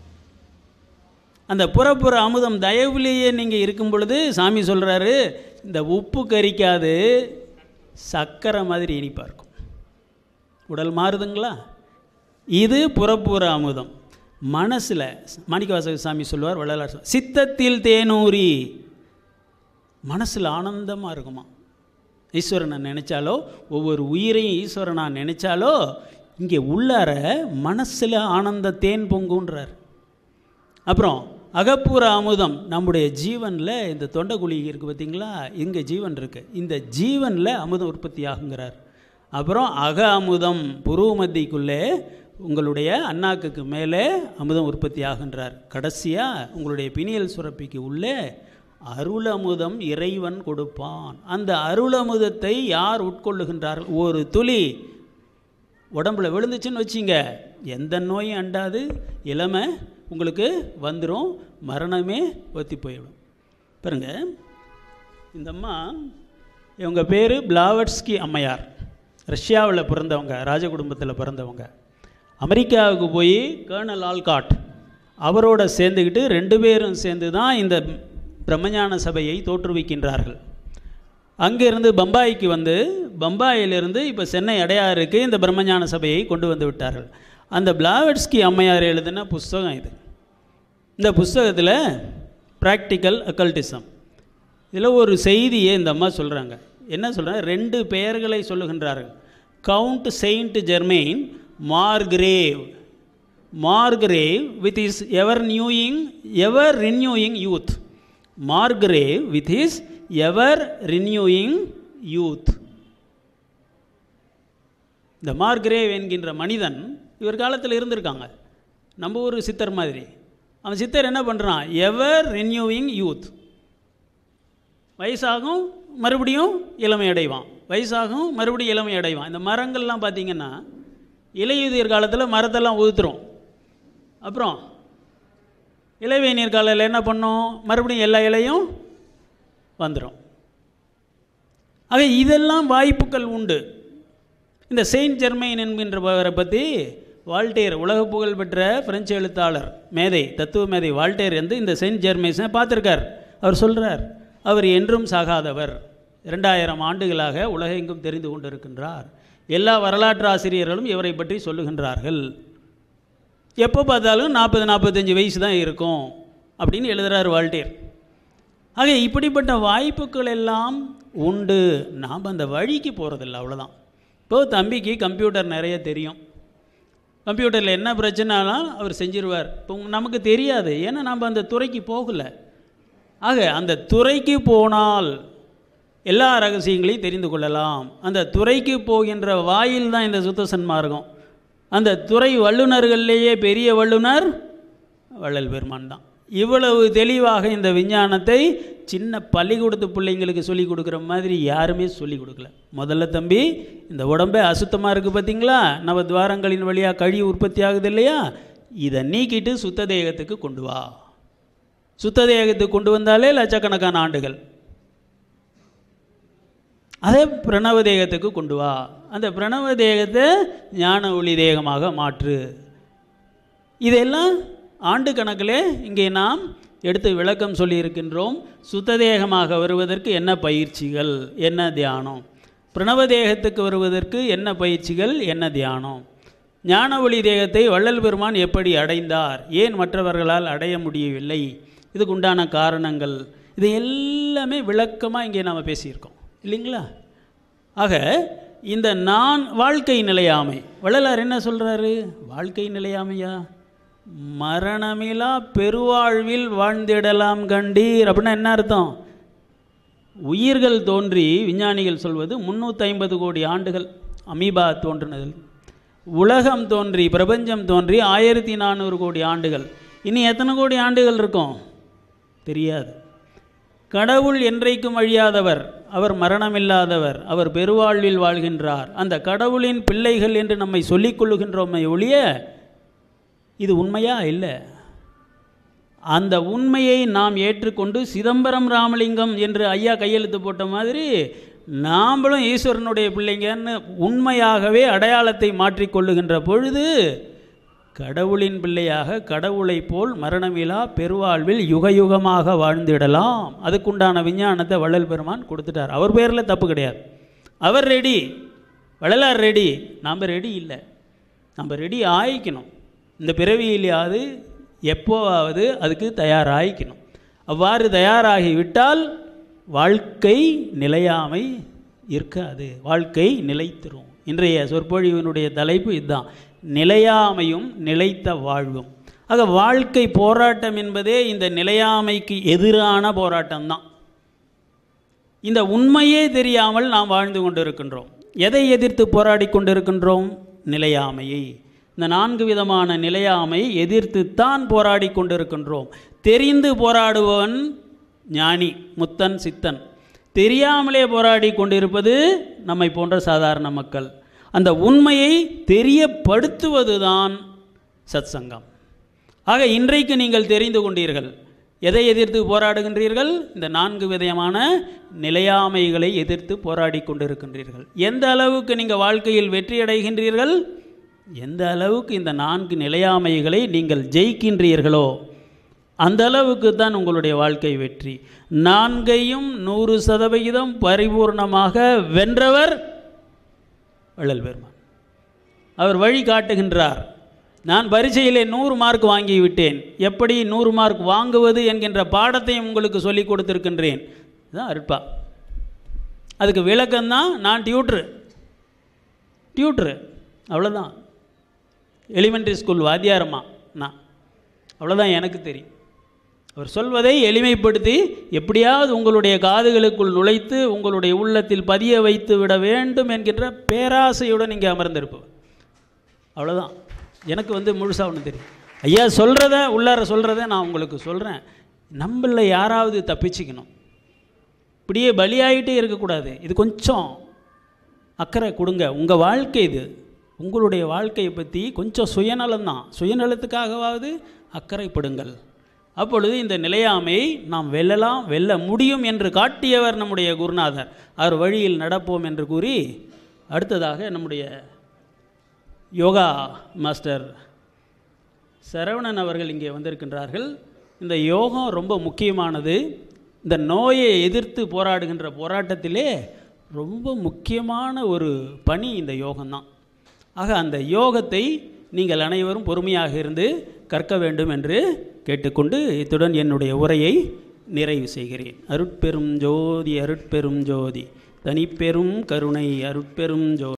அந்த புறப்புற அமுதம் தயவுலேயே நீங்கள் இருக்கும் பொழுது சாமி சொல்கிறாரு இந்த உப்பு கரிக்காது சக்கரை மாதிரி இனிப்பாக இருக்கும் உடல் மாறுதுங்களா இது புறப்புற அமுதம் மனசில் மாணிக்கவாசக சாமி சொல்லுவார் வள்ளலார் சொல்லுவார், சித்தத்தில் தேனூரி மனசில் ஆனந்தமாக இருக்குமா ஈஸ்வரனை நினைச்சாலோ ஒவ்வொரு உயிரையும் ஈஸ்வரனா நினைச்சாலோ இங்கே உள்ளார மனசில் ஆனந்த தேன் பொங்குன்றார் அப்புறம் அகப்பூர அமுதம் நம்முடைய ஜீவனில் இந்த தொண்டைக்குழி இருக்குது பார்த்தீங்களா இங்கே ஜீவன் இருக்குது இந்த ஜீவனில் அமுதம் உற்பத்தி ஆகுங்கிறார் அப்புறம் அக அமுதம் புருவ மத்திக்குள்ளே உங்களுடைய அண்ணாக்குக்கு மேலே அமுதம் உற்பத்தி ஆகின்றார் கடைசியாக உங்களுடைய பிணியல் சுரப்பிக்கு உள்ளே அருள் அமுதம் இறைவன் கொடுப்பான் அந்த அருள் அமுதத்தை யார் உட்கொள்ளுகின்றார்கள் ஒரு துளி உடம்புல விழுந்துச்சுன்னு வச்சிங்க எந்த நோயும் அண்டாது இளமை உங்களுக்கு வந்துடும் மரணமே ஒத்தி போயிடும் பாருங்க இந்த அம்மா இவங்க பேர் பிளாவட்ஸ்கி அம்மையார் ரஷ்யாவில் பிறந்தவங்க ராஜ குடும்பத்தில் பிறந்தவங்க அமெரிக்காவுக்கு போய் கேர்னல் ஆல்காட் அவரோட சேர்ந்துக்கிட்டு ரெண்டு பேரும் சேர்ந்து தான் இந்த பிரம்மஞான சபையை தோற்றுவிக்கின்றார்கள் அங்கிருந்து பம்பாய்க்கு வந்து பம்பாயிலிருந்து இப்போ சென்னை அடையாருக்கு இந்த பிரம்மஞான சபையை கொண்டு வந்து விட்டார்கள் அந்த பிளாவட்ஸ்கி அம்மையார் எழுதின புஸ்தகம் இது இந்த புஸ்தகத்தில் ப்ராக்டிக்கல் அக்கல்டிசம் இதில் ஒரு செய்தியை இந்த அம்மா சொல்கிறாங்க என்ன சொல்கிறாங்க ரெண்டு பெயர்களை சொல்லுகின்றார்கள் Count Saint Germain Margrave Margrave with his ever newing ever renewing youth Margrave with his ever renewing youth இந்த மார்கிரேவ் என்கின்ற மனிதன் இவர் காலத்தில் இருந்திருக்காங்க நம்ம ஊர் சித்தர் மாதிரி அவன் சித்தர் என்ன பண்ணுறான் எவர் ரினியூவிங் யூத் வயசாகும் மறுபடியும் இளமை அடைவான் வயசாகும் மறுபடியும் இளமை அடைவான் இந்த மரங்கள்லாம் பார்த்தீங்கன்னா இலையுதிர் காலத்தில் மரத்தெல்லாம் ஊத்துரும் அப்புறம் இலைவேநீர் காலையில் என்ன பண்ணும் மறுபடியும் எல்லா இலையும் வந்துடும் ஆக இதெல்லாம் வாய்ப்புகள் உண்டு இந்த செயின்ட் ஜெர்மைன் என்கின்றவரை பற்றி வால்டேர் உலக புகழ் பெற்ற பிரெஞ்சு எழுத்தாளர் மேதை தத்துவ மேதை வால்டேர் வந்து இந்த செயின்ட் ஜெர்மைஸை பார்த்துருக்கார் அவர் சொல்கிறார் அவர் என்றும் சாகாதவர் இரண்டாயிரம் ஆண்டுகளாக உலகெங்கும் தெரிந்து கொண்டிருக்கின்றார் எல்லா வரலாற்று ஆசிரியர்களும் இவரை பற்றி சொல்லுகின்றார்கள் எப்போ பார்த்தாலும் நாற்பது நாற்பத்தஞ்சு வயசு தான் இருக்கும் அப்படின்னு எழுதுகிறார் வால்டேர் ஆக இப்படிப்பட்ட வாய்ப்புகள் எல்லாம் உண்டு நாம் அந்த வழிக்கு போகிறதில்ல அவ்வளோதான் இப்போது தம்பிக்கு கம்ப்யூட்டர் நிறைய தெரியும் கம்ப்யூட்டரில் என்ன பிரச்சனைலாம் அவர் செஞ்சிருவார் இப்போ நமக்கு தெரியாது ஏன்னா நம்ம அந்த துறைக்கு போகலை ஆக அந்த துறைக்கு போனால் எல்லா ரகசியங்களையும் தெரிந்து கொள்ளலாம் அந்த துறைக்கு போகின்ற வாயில் தான் இந்த சுத்த சன்மார்க்கம் அந்த துறை வல்லுநர்கள்லேயே பெரிய வல்லுனர் வள்ளல் பெருமான் தான் இவ்வளவு தெளிவாக இந்த விஞ்ஞானத்தை சின்ன பள்ளிக்கூடத்து பிள்ளைங்களுக்கு சொல்லி கொடுக்குற மாதிரி யாருமே சொல்லி கொடுக்கல முதல்ல தம்பி இந்த உடம்பே அசுத்தமாக இருக்குது பார்த்தீங்களா நவ துவாரங்களின் வழியாக கழி உற்பத்தி ஆகுது இல்லையா இதை நீக்கிட்டு சுத்த தேகத்துக்கு கொண்டு வா சுத்த தேகத்துக்கு கொண்டு வந்தாலே லட்சக்கணக்கான ஆண்டுகள் அதே பிரணவ தேகத்துக்கு கொண்டு வா அந்த பிரணவ தேகத்தை ஞான ஒளி தேகமாக மாற்று இதெல்லாம் ஆண்டு கணக்கில் இங்கே நாம் எடுத்து விளக்கம் சொல்லியிருக்கின்றோம் சுத்த தேகமாக வருவதற்கு என்ன பயிற்சிகள் என்ன தியானம் பிரணவ தேகத்துக்கு வருவதற்கு என்ன பயிற்சிகள் என்ன தியானம் ஞான ஒளி தேகத்தை வள்ளல் பெருமான் எப்படி அடைந்தார் ஏன் மற்றவர்களால் அடைய முடியவில்லை இதுக்கு உண்டான காரணங்கள் இது எல்லாமே விளக்கமாக இங்கே நாம் பேசியிருக்கோம் இல்லைங்களா ஆக இந்த நான் வாழ்க்கை நிலையாமை வள்ளலார் என்ன சொல்கிறாரு வாழ்க்கை நிலையாமையா மரணமிலா பெருவாழ்வில் வாழ்ந்திடலாம் கண்டீர் அப்படின்னா என்ன அர்த்தம் உயிர்கள் தோன்றி விஞ்ஞானிகள் சொல்வது முந்நூற்றி ஐம்பது கோடி ஆண்டுகள் அமீபா தோன்றினதில் உலகம் தோன்றி பிரபஞ்சம் தோன்றி ஆயிரத்தி நானூறு கோடி ஆண்டுகள் இனி எத்தனை கோடி ஆண்டுகள் இருக்கும் தெரியாது கடவுள் என்றைக்கும் அழியாதவர் அவர் மரணமில்லாதவர் அவர் பெருவாழ்வில் வாழ்கின்றார் அந்த கடவுளின் பிள்ளைகள் என்று நம்மை சொல்லிக் கொள்ளுகின்றோமே ஒழிய இது உண்மையா இல்லை அந்த உண்மையை நாம் ஏற்றுக்கொண்டு சிதம்பரம் ராமலிங்கம் என்று ஐயா கையெழுத்து போட்ட மாதிரி நாம்ளும் ஈஸ்வரனுடைய பிள்ளைங்கன்னு உண்மையாகவே அடையாளத்தை மாற்றிக்கொள்ளுகின்ற பொழுது கடவுளின் பிள்ளையாக கடவுளை போல் மரணமிலா பெருவாழ்வில் யுகயுகமாக வாழ்ந்திடலாம் அதுக்குண்டான விஞ்ஞானத்தை வள்ளல் பெருமான் கொடுத்துட்டார் அவர் பேரில் தப்பு கிடையாது அவர் ரெடி வள்ளலார் ரெடி நாம் ரெடி இல்லை நம்ம ரெடி ஆயிக்கணும் இந்த பிறவியிலேயாவது எப்போவாவது அதுக்கு தயாராகிக்கணும் அவ்வாறு தயாராகி விட்டால் வாழ்க்கை நிலையாமை இருக்காது வாழ்க்கை நிலைத்திரும் இன்றைய சொற்பொழிவினுடைய தலைப்பு இதுதான் நிலையாமையும் நிலைத்த வாழ்வும் ஆக வாழ்க்கை போராட்டம் என்பதே இந்த நிலையாமைக்கு எதிரான போராட்டம்தான் இந்த உண்மையே தெரியாமல் நாம் வாழ்ந்து கொண்டிருக்கின்றோம் எதை எதிர்த்து போராடி கொண்டிருக்கின்றோம் நிலையாமையை இந்த நான்கு விதமான நிலையாமை எதிர்த்துத்தான் போராடி கொண்டிருக்கின்றோம் தெரிந்து போராடுபவன் ஞானி முத்தன் சித்தன் தெரியாமலே போராடி கொண்டிருப்பது நம்மை போன்ற சாதாரண மக்கள் அந்த உண்மையை தெரியப்படுத்துவதுதான் சத்சங்கம் ஆக இன்றைக்கு நீங்கள் தெரிந்து கொண்டீர்கள் எதை எதிர்த்து போராடுகின்றீர்கள் இந்த நான்கு விதமான நிலையாமைகளை எதிர்த்து போராடி கொண்டிருக்கின்றீர்கள் எந்த அளவுக்கு நீங்கள் வாழ்க்கையில் வெற்றி அடைகின்றீர்கள் எந்த அளவுக்கு இந்த நான்கு நிலையாமைகளை நீங்கள் ஜெயிக்கின்றீர்களோ அந்த அளவுக்கு தான் உங்களுடைய வாழ்க்கை வெற்றி நான்கையும் நூறு சதவிகிதம் பரிபூர்ணமாக வென்றவர் வள்ளல் பெருமான் அவர் வழி காட்டுகின்றார் நான் பரீட்சையிலே நூறு மார்க் வாங்கி விட்டேன் எப்படி நூறு மார்க் வாங்குவது என்கின்ற பாடத்தையும் உங்களுக்கு சொல்லிக் கொடுத்துருக்கின்றேன் இதுதான் அருட்பா அதுக்கு விளக்கம்தான் நான் டியூட்ரு டியூட்ரு அவ்வளோதான் எலிமெண்ட்ரி ஸ்கூல் வாத்தியாரம்மா நான் அவ்வளோதான் எனக்கு தெரியும் அவர் சொல்வதை எளிமைப்படுத்தி எப்படியாவது உங்களுடைய காதுகளுக்குள் நுழைத்து உங்களுடைய உள்ளத்தில் பதிய வைத்து விட வேண்டும் என்கின்ற பேராசையுடன் இங்கே அமர்ந்திருப்பவர் அவ்வளோதான் எனக்கு வந்து முழுசாக ஒன்று தெரியும் ஐயா சொல்கிறத உள்ளார சொல்கிறத நான் உங்களுக்கு சொல்கிறேன் நம்மள யாராவது தப்பிச்சுக்கணும் இப்படியே பலியாகிட்டே இருக்கக்கூடாது இது கொஞ்சம் அக்கறை கொடுங்க உங்கள் வாழ்க்கை இது உங்களுடைய வாழ்க்கையை பற்றி கொஞ்சம் சுயநலம்தான் சுயநலத்துக்காகவாவது அக்கறைப்படுங்கள் அப்பொழுது இந்த நிலையாமையை நாம் வெல்லலாம் வெல்ல முடியும் என்று காட்டியவர் நம்முடைய குருநாதர் அவர் வழியில் நடப்போம் என்று கூறி அடுத்ததாக நம்முடைய யோகா மாஸ்டர் சரவணன் அவர்கள் இங்கே வந்திருக்கின்றார்கள் இந்த யோகம் ரொம்ப முக்கியமானது இந்த நோயை எதிர்த்து போராடுகின்ற போராட்டத்திலே ரொம்ப முக்கியமான ஒரு பணி இந்த யோகம்தான் ஆக அந்த யோகத்தை நீங்கள் அனைவரும் பொறுமையாக இருந்து கற்க வேண்டும் என்று கேட்டுக்கொண்டு இத்துடன் என்னுடைய உரையை நிறைவு செய்கிறேன் அருட்பெரும் ஜோதி அருட்பெரும் ஜோதி தனிப்பெரும் கருணை அருட்பெரும் ஜோதி